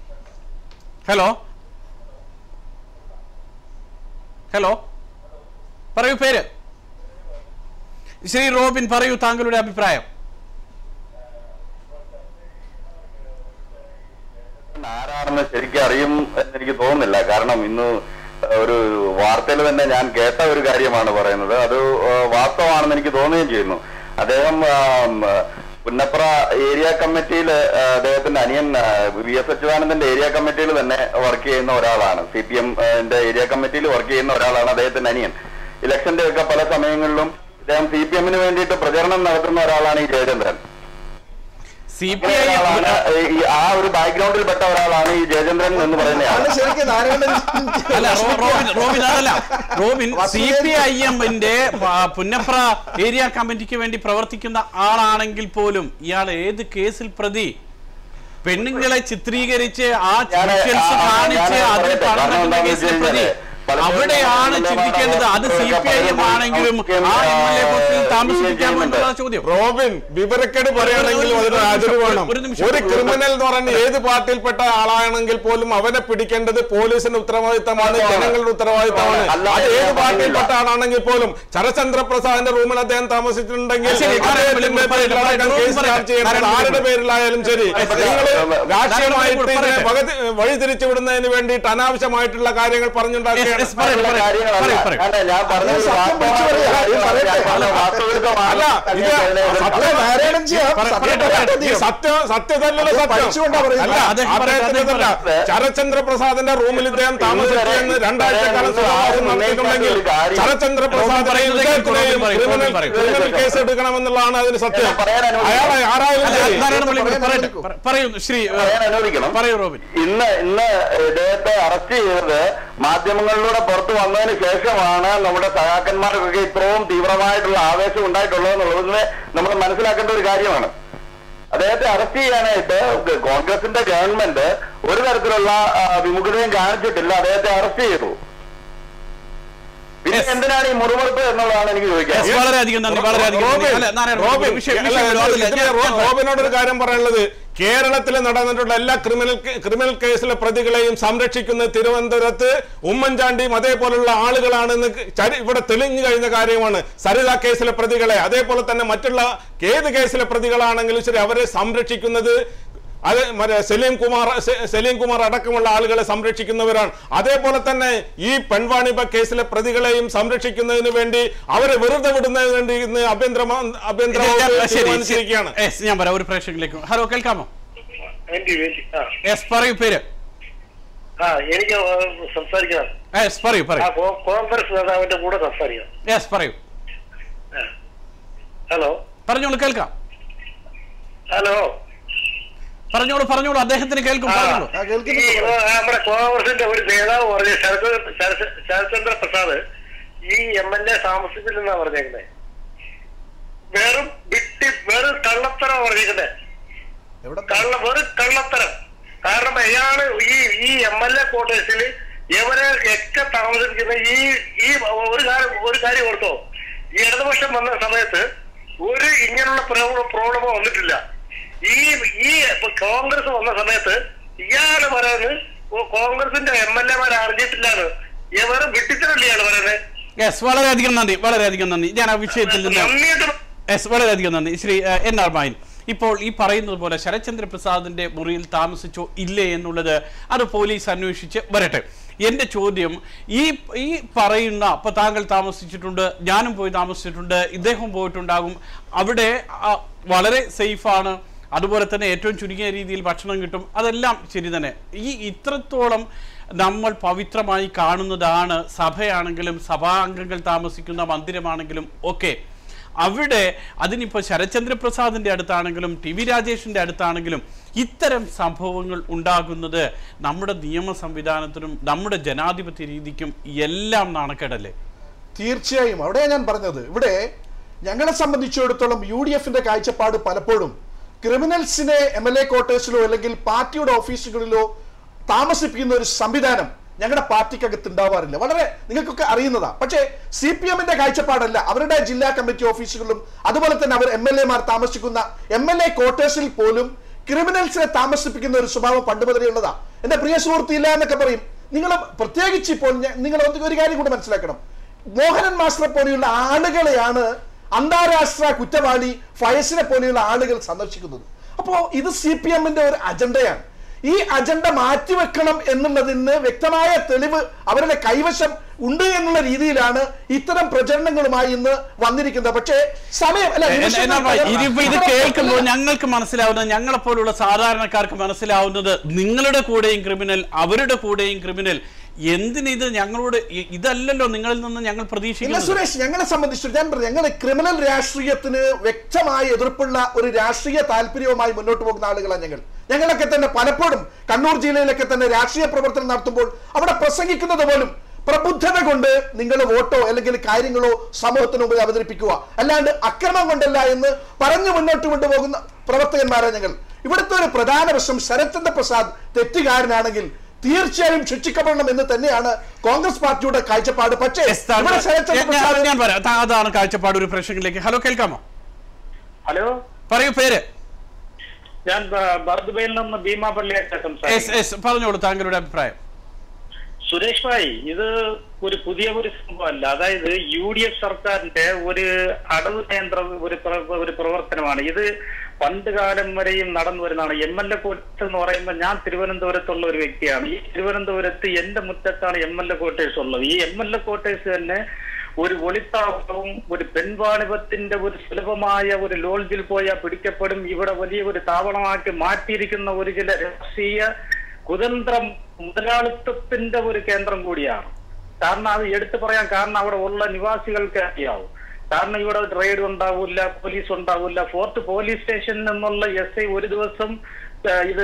ഹലോ ഹലോ പറയൂ പേര് ശ്രീ റോബിൻ പറയൂ താങ്കളുടെ അഭിപ്രായം
ആരാണെന്ന് ശരിക്കും അറിയും എന്ന് എനിക്ക് തോന്നുന്നില്ല കാരണം ഇന്ന് ഒരു വാർത്തയിൽ തന്നെ ഞാൻ കേട്ട ഒരു കാര്യമാണ് പറയുന്നത് അത് ഏഹ്, വാസ്തവമാണെന്ന് എനിക്ക് തോന്നുകയും ചെയ്യുന്നു അദ്ദേഹം ആം, പുന്നപ്ര ഏരിയ കമ്മിറ്റിയിൽ അദ്ദേഹത്തിന്റെ അനിയൻ വി എസ് അച്യുതാനന്ദന്റെ ഏരിയ കമ്മിറ്റിയിൽ തന്നെ വർക്ക് ചെയ്യുന്ന ഒരാളാണ് സി പി എം ഏരിയ കമ്മിറ്റിയിൽ വർക്ക് ചെയ്യുന്ന ഒരാളാണ് അദ്ദേഹത്തിന്റെ അനിയൻ ഇലക്ഷന്റെ ഒക്കെ പല സമയങ്ങളിലും ഇദ്ദേഹം സി പി എമ്മിന് വേണ്ടിയിട്ട് പ്രചരണം നടത്തുന്ന ഒരാളാണ് ഈ ജയചന്ദ്രൻ
സി പി ഐ
ഒരാളാണ് ഈ- ആ ഒരു ബാക്ക്ഗ്രൗണ്ടിൽ പെട്ട ഒരാളാണ് ഈ ജയചന്ദ്രൻ എന്ന് പറയുന്നയാൾ
അല്ല ശരിക്കും നാരായണൻ
അല്ല റോ- റോബിൻ റോബിൻ അതല്ല റോബിൻ സി പി ഐ എമ്മിന്റെ പുന്നപ്ര ഏരിയ കമ്മിറ്റിക്ക് വേണ്ടി പ്രവർത്തിക്കുന്ന ആളാണെങ്കിൽ പോലും ഇയാൾ ഏത് കേസിൽ പ്രതി പെണ്ണുങ്ങളെ ചിത്രീകരിച്ച് ആ
ഞാന്
വിഷ്വൽസ്
ആ- ആ-
കാണിച്ച്
ഞാന്
അതിൽ
പറയട്ടെ.
പണം
കാരണം
കിട്ടുന്ന
എന്താണെന്ന്
കേസിൽ
വെച്ച്
പ്രതി
കഴിഞ്ഞാല് പലപ്പോഴും
അവിടെയാണ്
നമ്മുടെ
ചിന്തിക്കേണ്ടത് അത് സി പി ഐ എം ആണെങ്കിലും ആ എം എൽ എ പോസ്റ്റിൽ താമസിപ്പിക്കാമോ എന്നുള്ള ചോദ്യം
റോബിൻ വിവരക്കേട് പറയുകയാണെങ്കിലും
ഒരു-
അതിന്
ഒരു
അതിര്
നിമിഷം,
വേണം
ഒരു നിമിഷം.
ഒരു ക്രിമിനൽ എന്ന് പറയുന്ന ഏത് പാർട്ടിയിൽപ്പെട്ട ആളാണെങ്കിൽ പോലും അവനെ പിടിക്കേണ്ടത് പോലീസിന്റെ ഉത്തരവാദിത്തമാണ്
അതാണ്.
ജനങ്ങളുടെ ഉത്തരവാദിത്തമാണ്
അല്ല,
അത്
ഞാൻ
ഏത്
പറഞ്ഞില്ല.
പാർട്ടിയിൽപ്പെട്ട ആളാണെങ്കിൽ പോലും ചരചന്ദ്ര പ്രസാദിന്റെ റൂമിൽ അദ്ദേഹം താമസിച്ചിട്ടുണ്ടെങ്കിൽ
ശരി,
അദ്ദേഹത്തിന്റെ
പറയട്ടെ,
പേരിൽ
പറയട്ടെ,
അടക്കം കേസ്
പറയട്ടെ,
ചാർജ് ചെയ്യേണ്ടത്
പറയട്ടെ.
ആരുടെ പേരിലായാലും ശരി
പറയട്ടെ.
നിങ്ങൾ രാഷ്ട്രീയമായിട്ട് ഇതിനെ
പറയട്ടെ.
വകതി- വഴിതിരിച്ചു വിടുന്നതിന് വേണ്ടിയിട്ട് അനാവശ്യമായിട്ടുള്ള കാര്യങ്ങൾ
Yes, yes,
പറഞ്ഞുണ്ടാക്കുകയാണ്
പറയൂ,
ഉള്ള
പറയൂ,
കാര്യങ്ങളല്ല.
പറയൂ, പറയൂ.
അല്ല, ഞാൻ പറഞ്ഞത്
അത് സത്യം വിളിച്ചു പറയാ. ഇത് പറയട്ടെ.
ഞാൻ പറഞ്ഞ വാസ്തവികമാണ്.
അല്ല ഇത്
അല്ല, നാരായണൻ ജി, ആ
പറ-
സത്യം
പറയട്ടെ.
പറയട്ടെ
ഈ
അധികം.
സത്യം സത്യതല്ലല്ലോ
അത്
സത്യം
പഠിച്ചുകൊണ്ടാ പറയുന്നത്.
അല്ല
അദ്ദേഹം പറയട്ടെ,
അദ്ദേഹത്തിനല്ല
അദ്ദേഹം
ശരത്ചന്ദ്ര പ്രസാദിന്റെ റൂമിൽ ഇദ്ദേഹം താമസിച്ചെന്ന് രണ്ടാഴ്ചക്കാലം സുഖവാസം നടത്തിയിട്ടുണ്ടെങ്കിൽ ശരത്ചന്ദ്ര പ്രസാദിനെ
പറയുന്നത്
ഇദ്ദേഹത്തിനെയും
പറയൂ,
ക്രിമിനൽ
പറയൂ.
ക്രിമിനൽ കേസ് എടുക്കണമെന്നുള്ളതാണ് അതിന് സത്യം
ഞാൻ പറയാൻ അനുവദിക്കണം.
അയാളെ ആരായാലും
അല്ല,
ശരി.
നാരായണ പള്ളി
പറയാൻ
പറയട്ടെ
അനുവദിക്കൂ.
പറ- പറയൂ ശ്രീ ഏ,
പറയാൻ അനുവദിക്കണം
പറയൂ റോബിൻ
ഇന്ന് ഇന്ന് ഇദ്ദേഹത്തെ അറസ്റ്റ് ചെയ്തത് മാധ്യമങ്ങളിലൂടെ പുറത്തു വന്നതിന് ശേഷമാണ് നമ്മുടെ സഹാക്കന്മാർക്കൊക്കെ ഇത്രയും തീവ്രമായിട്ടുള്ള ആവേശം ഉണ്ടായിട്ടുള്ളതെന്നുള്ളത് നമ്മൾ മനസ്സിലാക്കേണ്ട ഒരു കാര്യമാണ് അദ്ദേഹത്തെ അറസ്റ്റ് ചെയ്യാനായിട്ട് കോൺഗ്രസിന്റെ ഗവൺമെന്റ് ഒരു തരത്തിലുള്ള ആ, വിമുഖതയും കാണിച്ചിട്ടില്ല അദ്ദേഹത്തെ അറസ്റ്റ് ചെയ്തു പിന്നെ
Yes.
എന്തിനാണ് ഈ മുറിവുറുപ്പ് എന്നുള്ളതാണ് എനിക്ക് ചോദിക്കാൻ
Yes, വളരെയധികം നന്ദി വളരെയധികം നന്ദി.
റോബിൻ,
അല്ല, നാരായണ
റോബിൻ,
പള്ളി, വിഷയം-
അല്ല,
വിഷയം വിടുക. അതില്ല,
ഇതില്
ഞാൻ-
റോ-
ഞാൻ-
റോബിനോട് ഒരു കാര്യം പറയാനുള്ളത് കേരളത്തിൽ നടന്നിട്ടുള്ള എല്ലാ ക്രിമിനൽ ക്രിമിനൽ കേസിലെ പ്രതികളെയും സംരക്ഷിക്കുന്ന തിരുവനന്തപുരത്ത് ഉമ്മൻചാണ്ടിയും അതേപോലുള്ള ആളുകളാണെന്ന് ചരി- ഇവിടെ തെളിഞ്ഞു കഴിഞ്ഞ കാര്യമാണ് സരിത കേസിലെ പ്രതികളെ അതേപോലെ തന്നെ മറ്റുള്ള ഏത് കേസിലെ പ്രതികളാണെങ്കിലും ശരി അവരെ സംരക്ഷിക്കുന്നത് അത് മറ്റേ സലീം കുമാർ സെ- സലീം കുമാർ അടക്കമുള്ള ആളുകളെ സംരക്ഷിക്കുന്നവരാണ് അതേപോലെ തന്നെ ഈ പെൺവാണിഭ കേസിലെ പ്രതികളെയും സംരക്ഷിക്കുന്നതിന് വേണ്ടി അവരെ വെറുതെ വിടുന്നതിന് വേണ്ടി ഇന്ന് ആഭ്യന്തര മ- ആഭ്യന്തര
ഞാൻ-
വകുപ്പ്
ശരി, ശരി.
തീരുമാനിച്ചിരിക്കുകയാണ്
Yes, ഞാൻ പറയാം ഒരു പ്രേക്ഷകരിലേക്ക് ഹലോ കേൾക്കാമോ
വേണ്ടി വേണ്ടി ആ
യെസ് പറയൂ പേര്
ആ എനിക്ക് സംസാരിക്കണം
യെസ് പറയൂ
ആ
പറയൂ
കോ- കോൺഗ്രസ് നേതാവിന്റെ കൂടെ സംസാരിക്കണം
യെസ് പറയൂ
ഹലോ
പറഞ്ഞോളൂ കേൾക്കാം
ഹലോ
പറഞ്ഞോളൂ പറഞ്ഞോളൂ അദ്ദേഹത്തിന് കേൾക്കും
ആ,
പറഞ്ഞോളൂ
ആ,
ഈ
കേൾക്കുന്നുണ്ട്.
ആ, നമ്മുടെ കോൺഗ്രസിന്റെ ഒരു നേതാവ് പറഞ്ഞു ശരത് ശരത് ശരത്ചന്ദ്ര പ്രസാദ് ഈ എം എൽ എ താമസിച്ചില്ലെന്നാ പറഞ്ഞേക്കുന്നത് വെറും വിട്ടി വെറും കള്ളത്തരം പറഞ്ഞേക്കുന്നത്
എവിടെ
കള്ള വെറും കള്ളത്തരം കാരണം അയാള് ഈ ഈ എം എൽ എ ക്വാർട്ടേഴ്സിൽ ഇവരെ ഒക്കെ താമസിപ്പിക്കുന്ന ഈ ഈ ഒരു കാര്യം ഒരു കാര്യം ഓർത്തോ ഈ ഇടതുപക്ഷം വന്ന സമയത്ത് ഒരു ഇങ്ങനെയുള്ള പ്രോബ്ലമോ വന്നിട്ടില്ല ഈ ഈ കോൺഗ്രസ് വന്ന സമയത്ത് ഇയാള് പറയുന്നത് ഓ, കോൺഗ്രസിന്റെ എം എൽ എമാരെ അറിഞ്ഞിട്ടില്ലാന്ന് ഇവർ വിട്ടിത്തരല്ലേ ഇയാള് പറയുന്നത്
യെസ് വളരെയധികം നന്ദി വളരെയധികം നന്ദി ഞാൻ ആ വിഷയത്തിൽ നിന്ന്
നന്ദിയായിട്ട്
എസ് വളരെയധികം നന്ദി ശ്രീ ഏഹ്, എൻ ആർ മായൻ ഇപ്പോൾ ഈ പറയുന്നത് പോലെ ശരത്ചന്ദ്ര പ്രസാദിന്റെ മുറിയിൽ താമസിച്ചോ ഇല്ലേ എന്നുള്ളത് അത് പോലീസ് അന്വേഷിച്ച് വരട്ടെ എന്റെ ചോദ്യം ഈ ഈ പറയുന്ന ഇപ്പൊ താങ്കൾ താമസിച്ചിട്ടുണ്ട് ഞാനും പോയി താമസിച്ചിട്ടുണ്ട് ഇദ്ദേഹം പോയിട്ടുണ്ടാകും അവിടെ ആ, വളരെ സേഫാണ് അതുപോലെ തന്നെ ഏറ്റവും ചുരുങ്ങിയ രീതിയിൽ ഭക്ഷണം കിട്ടും അതെല്ലാം ശരി തന്നെ ഈ ഇത്രത്തോളം നമ്മൾ പവിത്രമായി കാണുന്നതാണ് സഭയാണെങ്കിലും സഭാംഗങ്ങൾ താമസിക്കുന്ന മന്ദിരമാണെങ്കിലും ഒക്കെ അവിടെ അതിനിപ്പോൾ ശരത്ചന്ദ്ര പ്രസാദിന്റെ അടുത്താണെങ്കിലും ടി വി രാജേഷിന്റെ അടുത്താണെങ്കിലും ഇത്തരം സംഭവങ്ങൾ ഉണ്ടാകുന്നത് നമ്മുടെ നിയമ സംവിധാനത്തിനും നമ്മുടെ ജനാധിപത്യ രീതിക്കും എല്ലാം നാണക്കേടല്ലേ
തീർച്ചയായും അവിടെ ഞാൻ പറഞ്ഞത് ഇവിടെ ഞങ്ങളെ സംബന്ധിച്ചിടത്തോളം യു ഡി എഫിന്റെ കാഴ്ചപ്പാട് പലപ്പോഴും ക്രിമിനൽസിനെ എം എൽ എ ക്വാർട്ടേഴ്സിലോ അല്ലെങ്കിൽ പാർട്ടിയുടെ ഓഫീസുകളിലോ താമസിപ്പിക്കുന്ന ഒരു സംവിധാനം ഞങ്ങളുടെ പാർട്ടിക്കകത്ത് ഉണ്ടാവാറില്ല വളരെ നിങ്ങൾക്കൊക്കെ അറിയുന്നതാ പക്ഷേ സി പി എമ്മിന്റെ കാഴ്ചപ്പാടല്ല അവരുടെ ജില്ലാ കമ്മിറ്റി ഓഫീസുകളിലും അതുപോലെ തന്നെ അവർ എം എൽ എമാർ താമസിക്കുന്ന എം എൽ എ ക്വാർട്ടേഴ്സിൽ പോലും ക്രിമിനൽസിനെ താമസിപ്പിക്കുന്ന ഒരു സ്വഭാവം പണ്ട് മുതലേ ഉള്ളതാ എന്റെ പ്രിയ സുഹൃത്ത് ഇല്ല എന്നൊക്കെ പറയും നിങ്ങൾ പ്രത്യേകിച്ച് ഇപ്പോൾ ഞാൻ- നിങ്ങൾ ഒന്ന് ഒരു കാര്യം കൂടി മനസ്സിലാക്കണം മോഹനൻ മാസ്റ്ററെ പോലെയുള്ള ആളുകളെയാണ് അന്താരാഷ്ട്ര കുറ്റവാളി ഫയസിനെ പോലെയുള്ള ആളുകൾ സന്ദർശിക്കുന്നത് അപ്പോൾ ഇത് സി പി എമ്മിന്റെ ഒരു അജണ്ടയാണ് ഈ അജണ്ട മാറ്റിവെക്കണം എന്നുള്ളതിന് വ്യക്തമായ തെളിവ് അവരുടെ കൈവശം ഉണ്ട് എന്നുള്ള രീതിയിലാണ് ഇത്തരം പ്രചരണങ്ങളുമായി ഇന്ന് വന്നിരിക്കുന്നത് പക്ഷേ സമയം അല്ല
എ-
നിമിഷങ്ങൾ
എന്നാ
തകർന്ന-
ഇതിപ്പോ ഇത്
നമ്മുടെ
കേൾക്കുമ്പോൾ ഞങ്ങൾക്ക് മനസ്സിലാവുന്നത് ഞങ്ങളെ പോലുള്ള സാധാരണക്കാർക്ക് മനസ്സിലാവുന്നത് നിങ്ങളുടെ കൂടെയും ക്രിമിനൽ അവരുടെ കൂടെയും ക്രിമിനൽ എന്തിനിത് ഞങ്ങളോട് ഇ- ഇതല്ലല്ലോ നിങ്ങളിൽ നിന്ന് ഞങ്ങൾ
ഇല്ല
പ്രതീക്ഷിക്കുന്നത്
സുരേഷ് ഞങ്ങളെ സംബന്ധിച്ച് ഞാൻ പറഞ്ഞു ഞങ്ങൾ ക്രിമിനൽ രാഷ്ട്രീയത്തിന് വ്യക്തമായ എതിർപ്പുള്ള ഒരു രാഷ്ട്രീയ താല്പര്യവുമായി മുന്നോട്ട് പോകുന്ന ആളുകളാണ് ഞങ്ങൾ ഞങ്ങളൊക്കെ തന്നെ പലപ്പോഴും കണ്ണൂർ ജില്ലയിലൊക്കെ തന്നെ രാഷ്ട്രീയ പ്രവർത്തനം നടത്തുമ്പോൾ അവിടെ പ്രസംഗിക്കുന്നത് പോലും പ്രബുദ്ധത കൊണ്ട് നിങ്ങൾ വോട്ടോ അല്ലെങ്കിൽ കാര്യങ്ങളോ സമൂഹത്തിന് മുമ്പിൽ അവതരിപ്പിക്കുക അല്ലാണ്ട് അക്രമം കൊണ്ടല്ല എന്ന് പറഞ്ഞു മുന്നോട്ട് കൊണ്ടുപോകുന്ന പ്രവർത്തകന്മാരാണ് ഞങ്ങൾ ഇവിടുത്തെ ഒരു പ്രധാന പ്രശ്നം ശരത്ചന്ദ്ര പ്രസാദ് തെറ്റുകാരനാണെങ്കിൽ തീർച്ചയായും ശിക്ഷിക്കപ്പെടണം എന്ന് തന്നെയാണ് കോൺഗ്രസ് പാർട്ടിയുടെ കാഴ്ചപ്പാട് പക്ഷേ
Yes, താങ്കൾ-
ഇവിടെ ശരത്ചന്ദ്ര
ഞാൻ- ഞാൻ-
പ്രസാദ്
ഞാൻ പറയാം താ- അതാണ് കാഴ്ചപ്പാട് ഒരു പ്രേക്ഷകരിലേക്ക് ഹലോ കേൾക്കാമോ
ഹലോ
പറയൂ പേര്
ഞാൻ ബർദുബയിൽ നിന്ന് ഭീമാപള്ളിയായിട്ട്
എസ്
സംസാരിക്കുന്നു
എസ് പറഞ്ഞോളൂ താങ്കളുടെ അഭിപ്രായം
സുരേഷ് ഭായ് ഇത് ഒരു പുതിയ ഒരു സംഭവമല്ല അതായത് യു ഡി എഫ് സർക്കാരിന്റെ ഒരു അടവ് കേന്ദ്ര ഒരു പ്ര- ഒരു പ്രവർത്തനമാണ് ഇത് പണ്ട് കാലം വരെയും നടന്നു വരുന്നതാണ് എം എൽ എ കോട്ടേഴ്സ് എന്ന് പറയുമ്പോൾ ഞാൻ തിരുവനന്തപുരത്തുള്ള ഒരു വ്യക്തിയാണ് ഈ തിരുവനന്തപുരത്ത് എന്റെ മുറ്റത്താണ് എം എൽ എ കോട്ടേഴ്സ് ഉള്ളത് ഈ എം എൽ എ കോട്ടേഴ്സ് തന്നെ ഒരു ഒളിത്താവളവും ഒരു പെൺവാണിഭത്തിന്റെ ഒരു സുലഭമായ ഒരു ലോഡ്ജിൽ പോയാൽ പിടിക്കപ്പെടും ഇവിടെ വലിയ ഒരു താവളമാക്കി മാറ്റിയിരിക്കുന്ന ഒരു ചില രാഷ്ട്രീയ കുതന്ത്രം മുതലാളിത്തത്തിന്റെ ഒരു കേന്ദ്രം കൂടിയാണ് കാരണം അത് എടുത്തു പറയാൻ കാരണം അവിടെ ഉള്ള നിവാസികൾക്ക് അറിയാവും കാരണം ഇവിടെ റെയ്ഡ് ഉണ്ടാവില്ല പോലീസ് ഉണ്ടാവില്ല ഫോർട്ട് പോലീസ് സ്റ്റേഷനിൽ നിന്നുള്ള എസ് ഐ ഒരു ദിവസം ആ, ഇത്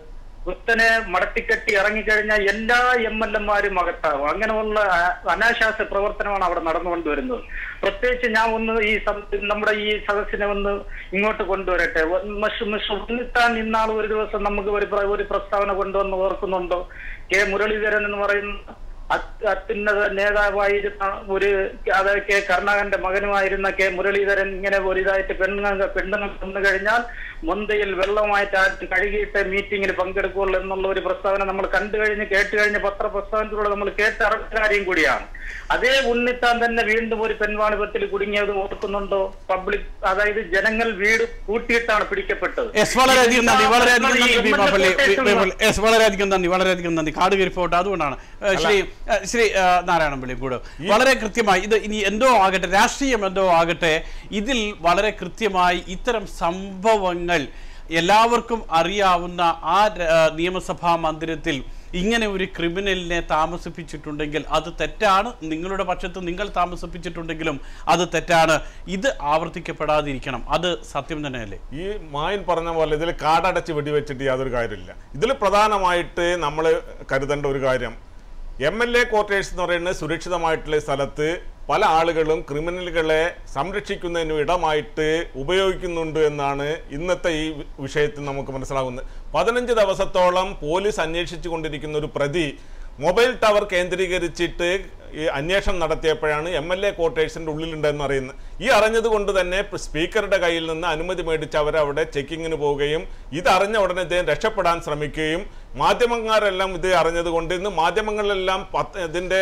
കുത്തനെ മടത്തിക്കെട്ടി ഇറങ്ങിക്കഴിഞ്ഞാൽ എല്ലാ എം എൽ എമാരും അകത്താവും അങ്ങനെയുള്ള ആ- അനാശാസ്യ പ്രവർത്തനമാണ് അവിടെ നടന്നുകൊണ്ടുവരുന്നത് പ്രത്യേകിച്ച് ഞാൻ ഒന്ന് ഈ സം- നമ്മുടെ ഈ സദസ്സിനെ ഒന്ന് ഇങ്ങോട്ട് കൊണ്ടുവരട്ടെ ഒ- മിസ് മിസ് ഉണ്ണിത്താൻ ഇന്നാൾ ഒരു ദിവസം നമുക്ക് ഒരു പ്ര- ഒരു പ്രസ്താവന കൊണ്ടുവന്ന് ഓർക്കുന്നുണ്ടോ കെ മുരളീധരൻ എന്ന് പറയുന്ന അത്- അത്യുന്നത നേതാവായിരുന്ന ഒരു അതായത് കെ കരുണാകരന്റെ മകനുമായിരുന്ന കെ മുരളീധരൻ ഇങ്ങനെ ഒരു ഇതായിട്ട് പെണ്ണുങ്ങൾ പെണ്ണുങ്ങൾ വന്നു കഴിഞ്ഞാൽ മുന്തയിൽ വെള്ളമായിട്ട് ആരും കഴുകിയിട്ട് മീറ്റിങ്ങിൽ പങ്കെടുക്കുകയുള്ളൂ എന്നുള്ള ഒരു പ്രസ്താവന നമ്മൾ കണ്ടു കഴിഞ്ഞ് കേട്ട് കഴിഞ്ഞ് പത്രപ്രസ്താവനത്തിലൂടെ നമ്മൾ കേട്ട് അറിഞ്ഞ കാര്യം കൂടിയാണ് അതേ ഉണ്ണിത്താൻ തന്നെ വീണ്ടും ഒരു പെൺവാണിഭത്തിൽ കുടുങ്ങിയത് ഓർക്കുന്നുണ്ടോ പബ്ലിക് അതായത് ജനങ്ങൾ വീട് കൂട്ടിയിട്ടാണ് പിടിക്കപ്പെട്ടത്
എസ് വളരെയധികം നന്ദി വളരെയധികം
ഈ
നന്ദി
M L A
Beemapally
quarters
എസ് വളരെയധികം നന്ദി വളരെയധികം നന്ദി കാട് കയറി പോട്ടെ അതുകൊണ്ടാണ് ഏഹ് ശ്രീ ഏഹ് ശ്രീ ഏഹ് നാരായണപള്ളി കൂടെ വളരെ കൃത്യമായി ഇത് ഇനി എന്തോ ആകട്ടെ രാഷ്ട്രീയം എന്തോ ആകട്ടെ ഇതിൽ വളരെ കൃത്യമായി ഇത്തരം സംഭവങ്ങൾ എല്ലാവർക്കും അറിയാവുന്ന ആ ര- ഏഹ് നിയമസഭാ മന്ദിരത്തിൽ ഇങ്ങനെ ഒരു ക്രിമിനലിനെ താമസിപ്പിച്ചിട്ടുണ്ടെങ്കിൽ അത് തെറ്റാണ് നിങ്ങളുടെ പക്ഷത്ത് നിങ്ങൾ താമസിപ്പിച്ചിട്ടുണ്ടെങ്കിലും അത് തെറ്റാണ് ഇത് ആവർത്തിക്കപ്പെടാതിരിക്കണം അത് സത്യം തന്നെയല്ലേ
ഈ മായൻ പറഞ്ഞ പോലെ ഇതിൽ കാടടച്ച് വെടിവെച്ചിട്ട് യാതൊരു കാര്യമില്ല ഇതിൽ പ്രധാനമായിട്ട് നമ്മൾ കരുതേണ്ട ഒരു കാര്യം എം എൽ എ ക്വാർട്ടേഴ്സ് എന്ന് പറയുന്നത് സുരക്ഷിതമായിട്ടുള്ള സ്ഥലത്ത് പല ആളുകളും ക്രിമിനലുകളെ സംരക്ഷിക്കുന്നതിന് ഇടമായിട്ട് ഉപയോഗിക്കുന്നുണ്ട് എന്നാണ് ഇന്നത്തെ ഈ വി- വിഷയത്തിൽ നമുക്ക് മനസ്സിലാകുന്നത് പതിനഞ്ച് ദിവസത്തോളം പോലീസ് അന്വേഷിച്ചു കൊണ്ടിരിക്കുന്ന ഒരു പ്രതി മൊബൈൽ ടവർ കേന്ദ്രീകരിച്ചിട്ട് ഈ അന്വേഷണം നടത്തിയപ്പോഴാണ് എം എൽ എ ക്വാർട്ടേഴ്സിൻ്റെ ഉള്ളിലുണ്ടെന്ന് അറിയുന്നത് ഈ അറിഞ്ഞത് കൊണ്ട് തന്നെ പ് സ്പീക്കറുടെ കയ്യിൽ നിന്ന് അനുമതി മേടിച്ച് അവരവിടെ ചെക്കിങ്ങിന് പോവുകയും ഇത് അറിഞ്ഞ ഉടനെ ഇദ്ദേഹം രക്ഷപ്പെടാൻ ശ്രമിക്കുകയും മാധ്യമക്കാരെല്ലാം ഇത് അറിഞ്ഞത് കൊണ്ട് ഇന്ന് മാധ്യമങ്ങളിലെല്ലാം പത്ത് ഇതിൻ്റെ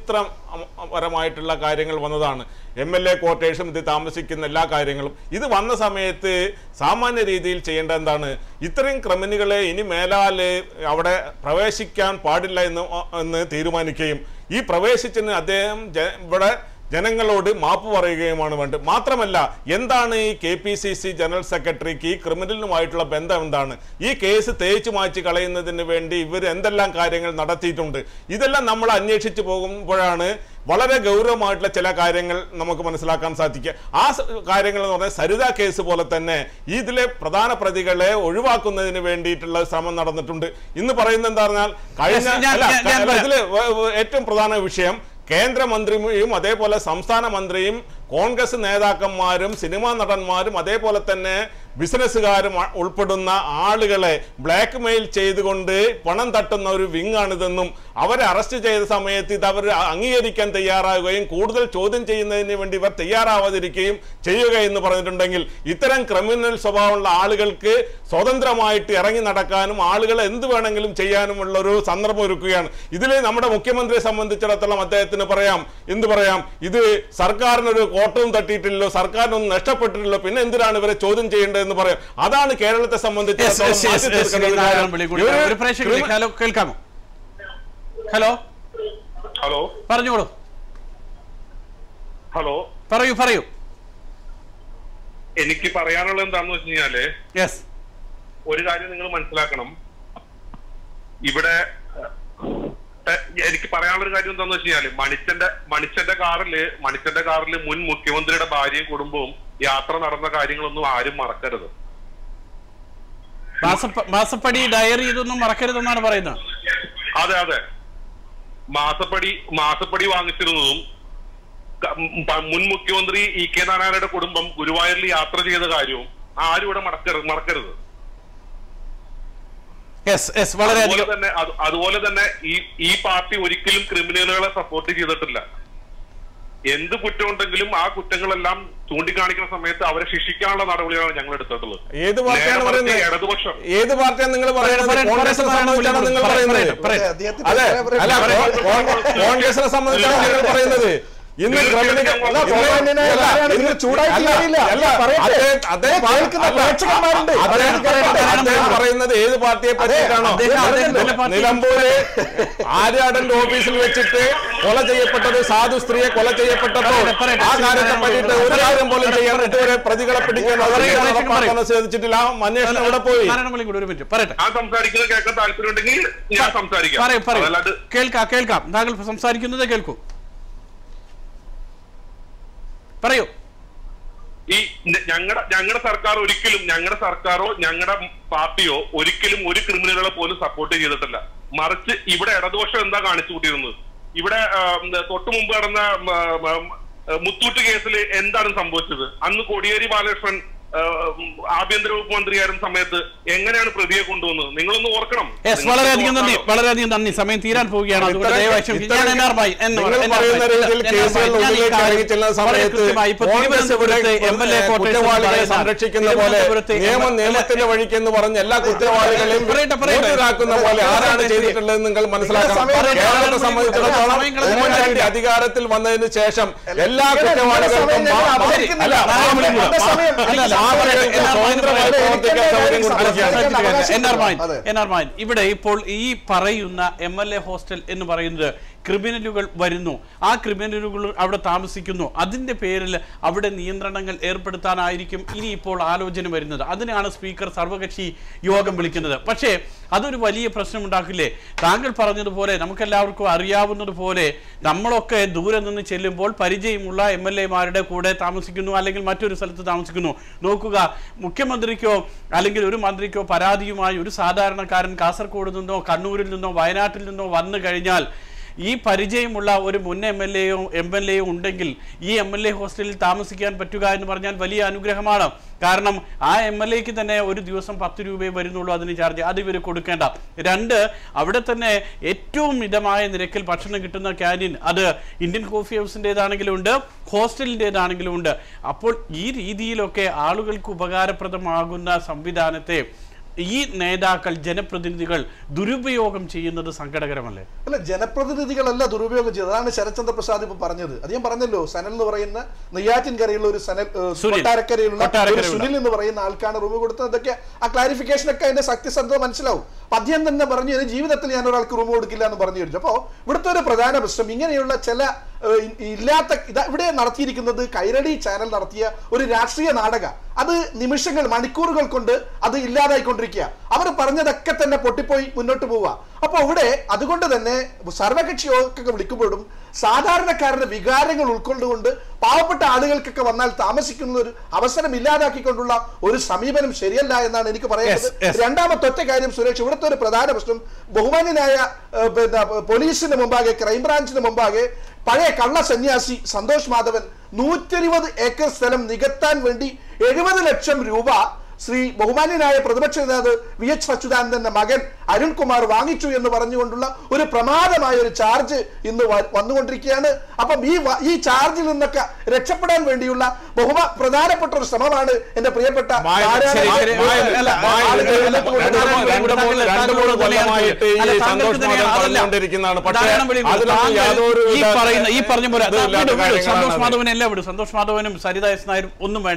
സചിത്രപരമായിട്ടുള്ള കാര്യങ്ങൾ വന്നതാണ് എം എൽ എ ക്വാർട്ടേഴ്സും ഇത് താമസിക്കുന്ന എല്ലാ കാര്യങ്ങളും ഇത് വന്ന സമയത്ത് സാമാന്യ രീതിയിൽ ചെയ്യേണ്ട എന്താണ് ഇത്രയും ക്രിമിനുകളെ ഇനി മേലാല് അവിടെ പ്രവേശിക്കാൻ പാടില്ല എന്ന് എന്ന് തീരുമാനിക്കുകയും ഈ പ്രവേശിച്ചതിന് അദ്ദേഹം ജ- ഇവിടെ ജനങ്ങളോട് മാപ്പ് പറയുകയുമാണ് വേണ്ടത് മാത്രമല്ല എന്താണ് ഈ K P C C general സെക്രട്ടറിക്ക് ഈ ക്രിമിനലുമായിട്ടുള്ള ബന്ധം എന്താണ് ഈ കേസ് തേച്ചു മാറ്റി കളയുന്നതിന് വേണ്ടി ഇവർ എന്തെല്ലാം കാര്യങ്ങൾ നടത്തിയിട്ടുണ്ട് ഇതെല്ലാം നമ്മൾ അന്വേഷിച്ച് പോകുമ്പോഴാണ് വളരെ ഗൗരവമായിട്ടുള്ള ചില കാര്യങ്ങൾ നമുക്ക് മനസ്സിലാക്കാൻ സാധിക്കുക ആ സ- കാര്യങ്ങൾ എന്ന് പറഞ്ഞാൽ സരിത കേസ് പോലെ തന്നെ ഇതിലെ പ്രധാന പ്രതികളെ ഒഴിവാക്കുന്നതിന് വേണ്ടിയിട്ടുള്ള ശ്രമം നടന്നിട്ടുണ്ട് ഇന്ന് പറയുന്നത് എന്താ പറഞ്ഞാൽ കഴിഞ്ഞ
Yes, ഞാൻ-
അല്ല,
ഞാൻ- ഞാൻ
അല്ല,
പറയാം.
ഇതില് വ- വ- ഏറ്റവും പ്രധാന വിഷയം കേന്ദ്രമന്ത്രിയും അതേപോലെ സംസ്ഥാന മന്ത്രിയും കോൺഗ്രസ് നേതാക്കന്മാരും സിനിമാ നടന്മാരും അതേപോലെ തന്നെ ബിസിനസ്സുകാരും അ- ഉൾപ്പെടുന്ന ആളുകളെ ബ്ലാക്ക് മെയിൽ ചെയ്തുകൊണ്ട് പണം തട്ടുന്ന ഒരു വിങ് ആണിതെന്നും അവരെ അറസ്റ്റ് ചെയ്ത സമയത്ത് ഇത് അവർ അംഗീകരിക്കാൻ തയ്യാറാവുകയും കൂടുതൽ ചോദ്യം ചെയ്യുന്നതിന് വേണ്ടി ഇവർ തയ്യാറാവാതിരിക്കുകയും ചെയ്യുക എന്ന് പറഞ്ഞിട്ടുണ്ടെങ്കിൽ ഇത്തരം ക്രിമിനൽ സ്വഭാവമുള്ള ആളുകൾക്ക് സ്വതന്ത്രമായിട്ട് ഇറങ്ങി നടക്കാനും ആളുകൾ എന്ത് വേണമെങ്കിലും ചെയ്യാനുമുള്ള ഒരു സന്ദർഭം ഒരുക്കുകയാണ് ഇതിൽ നമ്മുടെ മുഖ്യമന്ത്രിയെ സംബന്ധിച്ചിടത്തോളം അദ്ദേഹത്തിന് പറയാം എന്ത് പറയാം ഇത് സർക്കാരിനൊരു കോട്ടവും തട്ടിയിട്ടില്ലല്ലോ സർക്കാരിനൊന്നും നഷ്ടപ്പെട്ടിട്ടില്ലല്ലോ പിന്നെ എന്തിനാണ് ഇവരെ ചോദ്യം ചെയ്യേണ്ടത് എന്ന് പറയാം അതാണ് കേരളത്തെ
Yes,
സംബന്ധിച്ചിടത്തോളം
yes, yes,
മാറ്റി
yes.
തീർക്കേണ്ട ഒരു
ശ്രീനാരായണൻ
കാര്യം.
വിളി കൂടി.
ഇവര്
ഒരു പ്രേക്ഷകൻ
ക്രിമി-
ഹലോ കേൾക്കാമോ ഹലോ
ഹലോ
പറഞ്ഞോളൂ
ഹലോ
പറയൂ പറയൂ
എനിക്ക് പറയാനുള്ളത് എന്താണെന്ന് വെച്ച് കഴിഞ്ഞാല്
യെസ്
ഒരു കാര്യം നിങ്ങൾ മനസ്സിലാക്കണം ഇവിടെ ഏഹ്, എനിക്ക് പറയാനുള്ള ഒരു കാര്യം എന്താണെന്ന് വെച്ച് കഴിഞ്ഞാല് മണിച്ചന്റെ മണിച്ചന്റെ കാറില് മണിച്ചന്റെ കാറില് മുൻ മുഖ്യമന്ത്രിയുടെ ഭാര്യയും കുടുംബവും യാത്ര നടന്ന കാര്യങ്ങളൊന്നും ആരും മറക്കരുത്
മാസപ്പ- മാസപ്പടി ഡയറി ഇതൊന്നും മറക്കരുതെന്നാണ് പറയുന്നത്
അതെ അതെ മാസപ്പടി മാസപ്പടി വാങ്ങിച്ചിരുന്നതും ക- ഉം, പ- മുൻ മുഖ്യമന്ത്രി ഇ കെ നാരായണയുടെ കുടുംബം ഗുരുവായൂരിൽ യാത്ര ചെയ്ത കാര്യവും ആരും ഇവിടെ മറക്കരുത് മറക്കരുത്
യെസ് യെസ്
അതുപോലെ
വളരെയധികം
തന്നെ അത്- അതുപോലെ തന്നെ ഈ ഈ പാർട്ടി ഒരിക്കലും ക്രിമിനലുകളെ സപ്പോർട്ട് ചെയ്തിട്ടില്ല എന്ത് കുറ്റമുണ്ടെങ്കിലും ആ കുറ്റങ്ങളെല്ലാം ചൂണ്ടിക്കാണിക്കുന്ന സമയത്ത് അവരെ ശിക്ഷിക്കാനുള്ള നടപടിയാണ് ഞങ്ങൾ എടുത്തിട്ടുള്ളത്
ഏത് പാർട്ടിയാണ്
നേരെ മറിച്ച്
പറയുന്നത്
ഇടതുപക്ഷം
ഏത് പാർട്ടിയാണ് നിങ്ങൾ പറയുന്നത്
പറയട്ടെ,
കോൺഗ്രസിനെ
പറയട്ടെ,
സംബന്ധിച്ചാണ് നിങ്ങൾ
പറയട്ടെ,
പറയുന്നത്
പറയട്ടെ.
അദ്ദേഹത്തിന്
അതെ
പറയാൻ
അല്ല
പറയാൻ
കോ- കോ- കോൺഗ്രസിനെ സംബന്ധിച്ചാണ് നിങ്ങൾ പറയുന്നത് ഇന്ന് ക്രിമിനൽ
അല്ല,
ഗവൺമെന്റിനെ
അല്ല,
ആരാണ്
ഇന്ന്
ഇതിൽ ചൂടാക്കി
അല്ല,
കഴിയില്ല.
അല്ല,
പറയട്ടെ.
അദ്ദേഹം- അദ്ദേഹം
ഇത് കേൾക്കുന്ന
അല്ല,
പ്രേക്ഷകന്മാരുണ്ട്.
അദ്ദേഹം
അദ്ദേഹം
അദ്ദേഹം
പറയണം.
പറയുന്നത് ഏത് പാർട്ടിയെ പറ്റിയിട്ടാണോ
അദ്ദേഹം അദ്ദേഹം നല്ല പാർട്ടി-
നിലമ്പൂര് ആര്യാടന്റെ ഓഫീസിൽ വെച്ചിട്ട് കൊല ചെയ്യപ്പെട്ടത് സാധു സ്ത്രീയെ കൊല ചെയ്യപ്പെട്ടപ്പോൾ
പറയട്ടെ, പറയട്ടെ.
ആ കാര്യത്തെ പറ്റിയിട്ട് ഒരു കാര്യം പോലും ചെയ്യാൻ ഇതുവരെ പ്രതികളെ പിടിക്കാൻ
പറയൂ,
നടപ്പാക്കാൻ
പറയൂ.
സാധിച്ചിട്ടില്ല ആ അന്വേഷണം ഇവിടെ പോയി
നാരായണ വിളി കൂടി ഒരു മിനിറ്റ് പറയട്ടെ
ഞാൻ സംസാരിക്കുന്നത് കേൾക്കാൻ താല്പര്യമുണ്ടെങ്കിൽ ഞാൻ സംസാരിക്കാം
പറയൂ പറയൂ
അതല്ലാണ്ട്
കേൾക്കാം കേൾക്കാം താങ്കൾ സംസാരിക്കുന്നത് കേൾക്കൂ പറയൂ
ഈ ഞങ്ങളുടെ ഞങ്ങളുടെ സർക്കാർ ഒരിക്കലും ഞങ്ങളുടെ സർക്കാരോ ഞങ്ങളുടെ പാർട്ടിയോ ഒരിക്കലും ഒരു ക്രിമിനലുകളെ പോലും സപ്പോർട്ട് ചെയ്തിട്ടില്ല മറിച്ച് ഇവിടെ ഇടതുപക്ഷം എന്താ കാണിച്ചു കൂട്ടിയിരുന്നത് ഇവിടെ ആ, ഉം, തൊട്ടു മുമ്പ് നടന്ന ഉം, ആ, ഉം, മുത്തൂറ്റ് കേസിൽ എന്താണ് സംഭവിച്ചത് അന്ന് കോടിയേരി ബാലകൃഷ്ണൻ ആ, ഉം, ആഭ്യന്തര വകുപ്പ് മന്ത്രിയായിരുന്ന സമയത്ത് എങ്ങനെയാണ് പ്രതിയെ കൊണ്ടുവന്നത് നിങ്ങളൊന്ന് ഓർക്കണം
യെസ്
നിങ്ങൾക്ക്
വളരെയധികം നന്ദി
ഓർക്കാമോ?
വളരെയധികം നന്ദി സമയം തീരാൻ പോവുകയാണ് അതുകൊണ്ട്
ഇത്തരം-
ദയവായി ക്ഷമിക്കുക. ഞാൻ
ഇത്തരം-
എൻ ആർ ഭായി എന്ന്
നിങ്ങൾ
പറ- എൻ ആർ
പറയുന്ന
ഭായി.
രീതിയിൽ
എൻ ആർ ഭായി.
കേസുകൾ
ഞാൻ ഈ
ഉള്ളിലേക്ക്
കാര്യം
ഇറങ്ങി ചെല്ലുന്ന
വളരെ
സമയത്ത്
കൃത്യമായി ഇപ്പോ
കോൺഗ്രസ് ഇവിടെ
തിരുവനന്തപുരത്തെ എം എൽ എ കോട്ടേഴ്സ്
കുറ്റവാളികളെ
പറയുന്ന
സംരക്ഷിക്കുന്ന പോലെ
തിരുവനന്തപുരത്തെ
നിയമം
എം-
നിയമത്തിന്റെ വഴിക്ക് എന്ന് പറഞ്ഞ് എല്ലാ കുറ്റവാളികളെയും
പറയട്ടെ, പറയട്ടെ.
കൂട്ടിലാക്കുന്ന പോലെ ആരാണ് ചെയ്തിട്ടുള്ളത് നിങ്ങൾ മനസ്സിലാക്കണം
സമയം
കേരളത്തെ
കളയാൻ
സംബന്ധിച്ചിടത്തോളം
സമയം കളയാൻ
ഉമ്മൻചാണ്ടി അധികാരത്തിൽ വന്നതിന് ശേഷം എല്ലാ
ഇങ്ങനെ
കുറ്റവാളികൾക്കും
സമയം ഞങ്ങൾ
മാ-
അവതരിക്കുന്നില്ല.
അല്ല,
നാരായണ
മാ-
എന്റെ സമയം
അല്ല, അല്ല,
മാതൃകയ്ക്ക്
എൻ ആർ ഭായി
സ്വതന്ത്രമായി
പറയട്ടെ.
പ്രവർത്തിക്കാൻ സൗകര്യം കൊടുത്തിരിക്കുകയാണ്
എൻ ആർ മാൻ
അതെ.
എൻ ആർ മാൻ ഇവിടെ ഇപ്പോൾ ഈ പറയുന്ന എം എൽ എ ഹോസ്റ്റൽ എന്ന് പറയുന്നത് ക്രിമിനലുകൾ വരുന്നു ആ ക്രിമിനലുകൾ അവിടെ താമസിക്കുന്നു അതിന്റെ പേരിൽ അവിടെ നിയന്ത്രണങ്ങൾ ഏർപ്പെടുത്താനായിരിക്കും ഇനി ഇപ്പോൾ ആലോചന വരുന്നത് അതിനാണ് സ്പീക്കർ സർവകക്ഷി യോഗം വിളിക്കുന്നത് പക്ഷേ അതൊരു വലിയ പ്രശ്നമുണ്ടാക്കില്ലേ താങ്കൾ പറഞ്ഞതുപോലെ നമുക്കെല്ലാവർക്കും അറിയാവുന്നതുപോലെ നമ്മളൊക്കെ ദൂരെ നിന്ന് ചെല്ലുമ്പോൾ പരിചയമുള്ള എം എൽ എമാരുടെ കൂടെ താമസിക്കുന്നു അല്ലെങ്കിൽ മറ്റൊരു സ്ഥലത്ത് താമസിക്കുന്നു നോക്കുക മുഖ്യമന്ത്രിക്കോ അല്ലെങ്കിൽ ഒരു മന്ത്രിക്കോ പരാതിയുമായി ഒരു സാധാരണക്കാരൻ കാസർഗോഡ് നിന്നോ കണ്ണൂരിൽ നിന്നോ വയനാട്ടിൽ നിന്നോ വന്നു കഴിഞ്ഞാൽ ഈ പരിചയമുള്ള ഒരു മുൻ എം എൽ എയോ എം എൽ എയോ ഉണ്ടെങ്കിൽ ഈ എം എൽ എ ഹോസ്റ്റലിൽ താമസിക്കാൻ പറ്റുക എന്ന് പറഞ്ഞാൽ വലിയ അനുഗ്രഹമാണ് കാരണം ആ എം എൽ എക്ക് തന്നെ ഒരു ദിവസം പത്ത് രൂപയെ വരുന്നുള്ളൂ അതിന് ചാർജ് അത് ഇവർ കൊടുക്കേണ്ട രണ്ട് അവിടെ തന്നെ ഏറ്റവും മിതമായ നിരക്കിൽ ഭക്ഷണം കിട്ടുന്ന ക്യാൻറ്റീൻ അത് ഇന്ത്യൻ കോഫി ഹൗസിൻ്റെതാണെങ്കിലും ഉണ്ട് ഹോസ്റ്റലിൻ്റെതാണെങ്കിലും ഉണ്ട് അപ്പോൾ ഈ രീതിയിലൊക്കെ ആളുകൾക്ക് ഉപകാരപ്രദമാകുന്ന സംവിധാനത്തെ ഈ നേതാക്കൾ ജനപ്രതിനിധികൾ ദുരുപയോഗം ചെയ്യുന്നത് സങ്കടകരമല്ലേ
അല്ല ജനപ്രതിനിധികളല്ല ദുരുപയോഗം ചെയ്തത് അതാണ് ശരത്ചന്ദ്ര പ്രസാദ് ഇപ്പൊ പറഞ്ഞത് അത് ഞാൻ പറഞ്ഞല്ലോ സനൽ എന്ന് പറയുന്ന നെയ്യാറ്റിൻകരയുള്ള ഒരു സനൽ ഏഹ്,
സുനിൽ.
കൊട്ടാരക്കരയുള്ള ഒരു
കൊട്ടാരക്കരയുള്ള.
സുനിൽ എന്ന് പറയുന്ന ആൾക്കാണ് റൂം കൊടുത്തത് അതൊക്കെ ആ ക്ലാരിഫിക്കേഷൻ ഒക്കെ അതിന്റെ സത്യസന്ധത മനസ്സിലാവും അപ്പൊ അദ്ദേഹം തന്നെ പറഞ്ഞു "എന്റെ ജീവിതത്തിൽ ഞാൻ ഒരാൾക്ക് റൂം കൊടുക്കില്ല എന്ന് പറഞ്ഞു കഴിഞ്ഞു അപ്പോ ഇവിടുത്തെ ഒരു പ്രധാന പ്രശ്നം ഇങ്ങനെയുള്ള ചില ഏഹ്, ഇ- ഇല്ലാത്ത ഇതാ ഇവിടെ നടത്തിയിരിക്കുന്നത് കൈരടി ചാനൽ നടത്തിയ ഒരു രാഷ്ട്രീയ നാടക അത് നിമിഷങ്ങൾ മണിക്കൂറുകൾ കൊണ്ട് അത് ഇല്ലാതായിക്കൊണ്ടിരിക്കുക അവർ പറഞ്ഞതൊക്കെ തന്നെ പൊട്ടിപ്പോയി മുന്നോട്ട് പോവുക അപ്പൊ ഇവിടെ അതുകൊണ്ട് തന്നെ സർവകക്ഷി യോഗമൊക്കെ വിളിക്കുമ്പോഴും സാധാരണക്കാരുടെ വികാരങ്ങൾ ഉൾക്കൊണ്ടുകൊണ്ട് പാവപ്പെട്ട ആളുകൾക്കൊക്കെ വന്നാൽ താമസിക്കുന്ന ഒരു അവസരം ഇല്ലാതാക്കിക്കൊണ്ടുള്ള ഒരു സമീപനം ശരിയല്ല എന്നാണ് എനിക്ക് പറയുന്നത്
Yes, yes.
രണ്ടാമത്തെ ഒറ്റ കാര്യം സുരേഷ് ഇവിടുത്തെ ഒരു പ്രധാന പ്രശ്നം ബഹുമാന്യനായ ഏഹ്, പിന്നെ പോലീസിന് മുമ്പാകെ ക്രൈംബ്രാഞ്ചിന് മുമ്പാകെ പഴയ കള്ള സന്യാസി സന്തോഷ് മാധവൻ നൂറ്റിരുപത് ഏക്കർ സ്ഥലം നികത്താൻ വേണ്ടി എഴുപത് ലക്ഷം രൂപ ശ്രീ ബഹുമാന്യനായ പ്രതിപക്ഷ നേതാവ് വി എച്ച് അച്യുതാനന്ദന്റെ മകൻ അരുൺകുമാർ വാങ്ങിച്ചു എന്ന് പറഞ്ഞുകൊണ്ടുള്ള ഒരു പ്രമാദമായ ഒരു ചാർജ് ഇന്ന് വ- വന്നുകൊണ്ടിരിക്കുകയാണ് അപ്പം ഈ വ- ഈ ചാർജിൽ നിന്നൊക്കെ രക്ഷപ്പെടാൻ വേണ്ടിയുള്ള ബഹുമാ പ്രധാനപ്പെട്ട ഒരു ശ്രമമാണ് എന്റെ പ്രിയപ്പെട്ട
മായ-
ധാരാളം
ശരി, ശരി.
മായ-
അല്ല,
മായ-
ആളുകൾ
രണ്ട്
ഇതിനകത്ത്
മൂന്ന്
താങ്കൾ
രണ്ട് മൂന്ന് രണ്ട് മൂന്ന് കൊല്ലമായിട്ട് ഈ
അല്ല, താങ്കൾക്ക്
സന്തോഷ്
തന്നെയാണ്
മാധവൻ
അതല്ല.
പറഞ്ഞുകൊണ്ടിരിക്കുന്നതാണ് പക്ഷേ
ധാരാളം വിളികൾ.
അതിലൊന്നും
താങ്കൾ
യാതൊരു
ഈ
വിധ-
പറയുന്ന ഈ പറഞ്ഞ പോലെ
ഇതില്ലാത്ത
വിടും, വിടും.
കാര്യങ്ങളാണ്
സന്തോഷ്
അത്.
മാധവൻ എല്ലാം വിടും സന്തോഷ് മാധവനും സരിത എസ് നായരും ഒന്നും വേണ്ട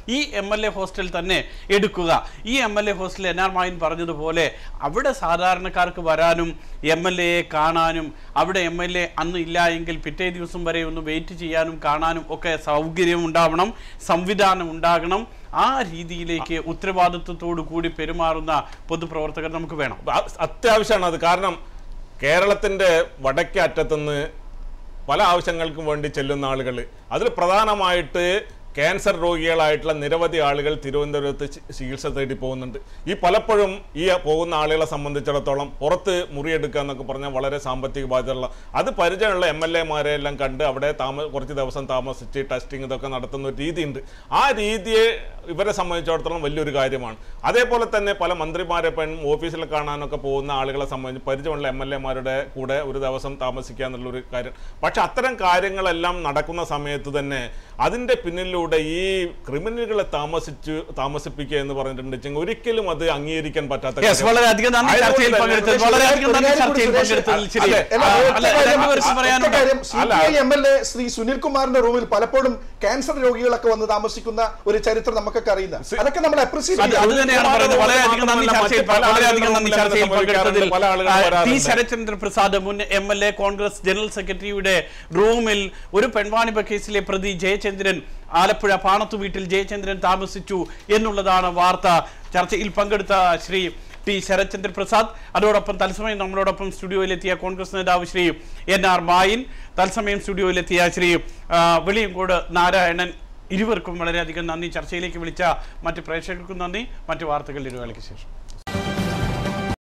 ഈ എം എൽ എ ഹോസ്റ്റൽ തന്നെ എടുക്കുക ഈ M L A hostel N R Mayin പറഞ്ഞതുപോലെ അവിടെ സാധാരണക്കാർക്ക് വരാനും എം എൽ എയെ കാണാനും അവിടെ എം എൽ എ അന്ന് ഇല്ല എങ്കിൽ പിറ്റേ ദിവസം വരെ ഒന്ന് വെയിറ്റ് ചെയ്യാനും കാണാനും ഒക്കെ സൗകര്യം ഉണ്ടാവണം സംവിധാനം ഉണ്ടാകണം ആ രീതിയിലേക്ക് ഉത്തരവാദിത്വത്തോടു കൂടി പെരുമാറുന്ന പൊതുപ്രവർത്തകർ നമുക്ക് വേണം
അ- അത്യാവശ്യമാണ് അത് കാരണം കേരളത്തിന്റെ വടക്കേ അറ്റത്തുനിന്ന് പല ആവശ്യങ്ങൾക്കും വേണ്ടി ചെല്ലുന്ന ആളുകൾ അതിൽ പ്രധാനമായിട്ട് ക്യാൻസർ രോഗികളായിട്ടുള്ള നിരവധി ആളുകൾ തിരുവനന്തപുരത്ത് ചി- ചികിത്സ തേടി പോകുന്നുണ്ട് ഈ പലപ്പോഴും ഈ പോകുന്ന ആളുകളെ സംബന്ധിച്ചിടത്തോളം പുറത്ത് മുറിയെടുക്കുക എന്നൊക്കെ പറഞ്ഞാൽ വളരെ സാമ്പത്തിക ബാധ്യതയുള്ള അത് പരിചയമുള്ള എം എൽ എമാരെ എല്ലാം കണ്ട് അവിടെ താമ കുറച്ച് ദിവസം താമസിച്ച് ടെസ്റ്റിംഗ് ഇതൊക്കെ നടത്തുന്ന ഒരു രീതിയുണ്ട് ആ രീതിയെ ഇവരെ സംബന്ധിച്ചിടത്തോളം വലിയൊരു കാര്യമാണ് അതേപോലെ തന്നെ പല മന്ത്രിമാരെ പെൺ ഓഫീസിൽ കാണാനൊക്കെ പോകുന്ന ആളുകളെ സംബന്ധിച്ച് പരിചയമുള്ള എം എൽ എമാരുടെ കൂടെ ഒരു ദിവസം താമസിക്കുക എന്നുള്ളൊരു കാര്യം പക്ഷെ അത്തരം കാര്യങ്ങളെല്ലാം നടക്കുന്ന സമയത്ത് തന്നെ അതിൻ്റെ പിന്നിലൂടെ ഈ ക്രിമിനലുകളെ താമസിച്ചു താമസിപ്പിക്കുക എന്ന് പറഞ്ഞിട്ടുണ്ടെങ്കിൽ ഒരിക്കലും അത് അംഗീകരിക്കാൻ പറ്റാത്ത
യെസ്
കാര്യമാണ്.
വളരെയധികം നന്ദി ചർച്ചയിൽ
അതുകൊണ്ട്
പങ്കെടുത്തത്
തന്നെ
വളരെയധികം നന്ദി
ഒരു കാര്യം
ചർച്ചയിൽ
കൂടി
പങ്കെടുത്തതിൽ ശരി
അതെ,
അല്ല,
ആ,
ഒറ്റ
അല്ല,
കാര്യം-
രണ്ടുപേർക്കും
ഒറ്റ
പറയാനുണ്ട്
കാര്യം സി
അല്ല,
P I M L A Shri Sunil കുമാറിന്റെ റൂമിൽ പലപ്പോഴും ക്യാൻസർ രോഗികളൊക്കെ വന്ന് താമസിക്കുന്ന ഒരു ചരിത്രം നമുക്കൊക്കെ അറിയുന്ന അതൊക്കെ നമ്മൾ അപ്രിസിയേറ്റ്
അത് അത് തന്നെയാണ് പറയുന്നത് വളരെയധികം നന്ദി ചർച്ചയിൽ
പല
വളരെയധികം നന്ദി
ആളുകളും
ചർച്ചയിൽ പങ്കെടുത്തതിൽ
പല ആളുകളും
ആ, ടി
വരാറുണ്ട്.
ശരത്ചന്ദ്ര പ്രസാദ് മുൻ M L A Congress general സെക്രട്ടറിയുടെ റൂമിൽ ഒരു പെൺവാണിഭ കേസിലെ പ്രതി ജയചന്ദ്രൻ ആലപ്പുഴ പാണത്തു വീട്ടിൽ ജയചന്ദ്രൻ താമസിച്ചു എന്നുള്ളതാണ് വാർത്ത ചർച്ചയിൽ പങ്കെടുത്ത ശ്രീ ടി ശരത്ചന്ദ്ര പ്രസാദ് അതോടൊപ്പം തത്സമയം നമ്മളോടൊപ്പം സ്റ്റുഡിയോയിലെത്തിയ കോൺഗ്രസ് നേതാവ് ശ്രീ എൻ ആർ മായിൻ തത്സമയം സ്റ്റുഡിയോയിലെത്തിയ ശ്രീ ആ, വെളിയങ്കോട് നാരായണൻ ഇരുവർക്കും വളരെയധികം നന്ദി ചർച്ചയിലേക്ക് വിളിച്ച മറ്റ് പ്രേക്ഷകർക്കും നന്ദി മറ്റു വാർത്തകൾ ഇരുവേളയ്ക്ക് ശേഷം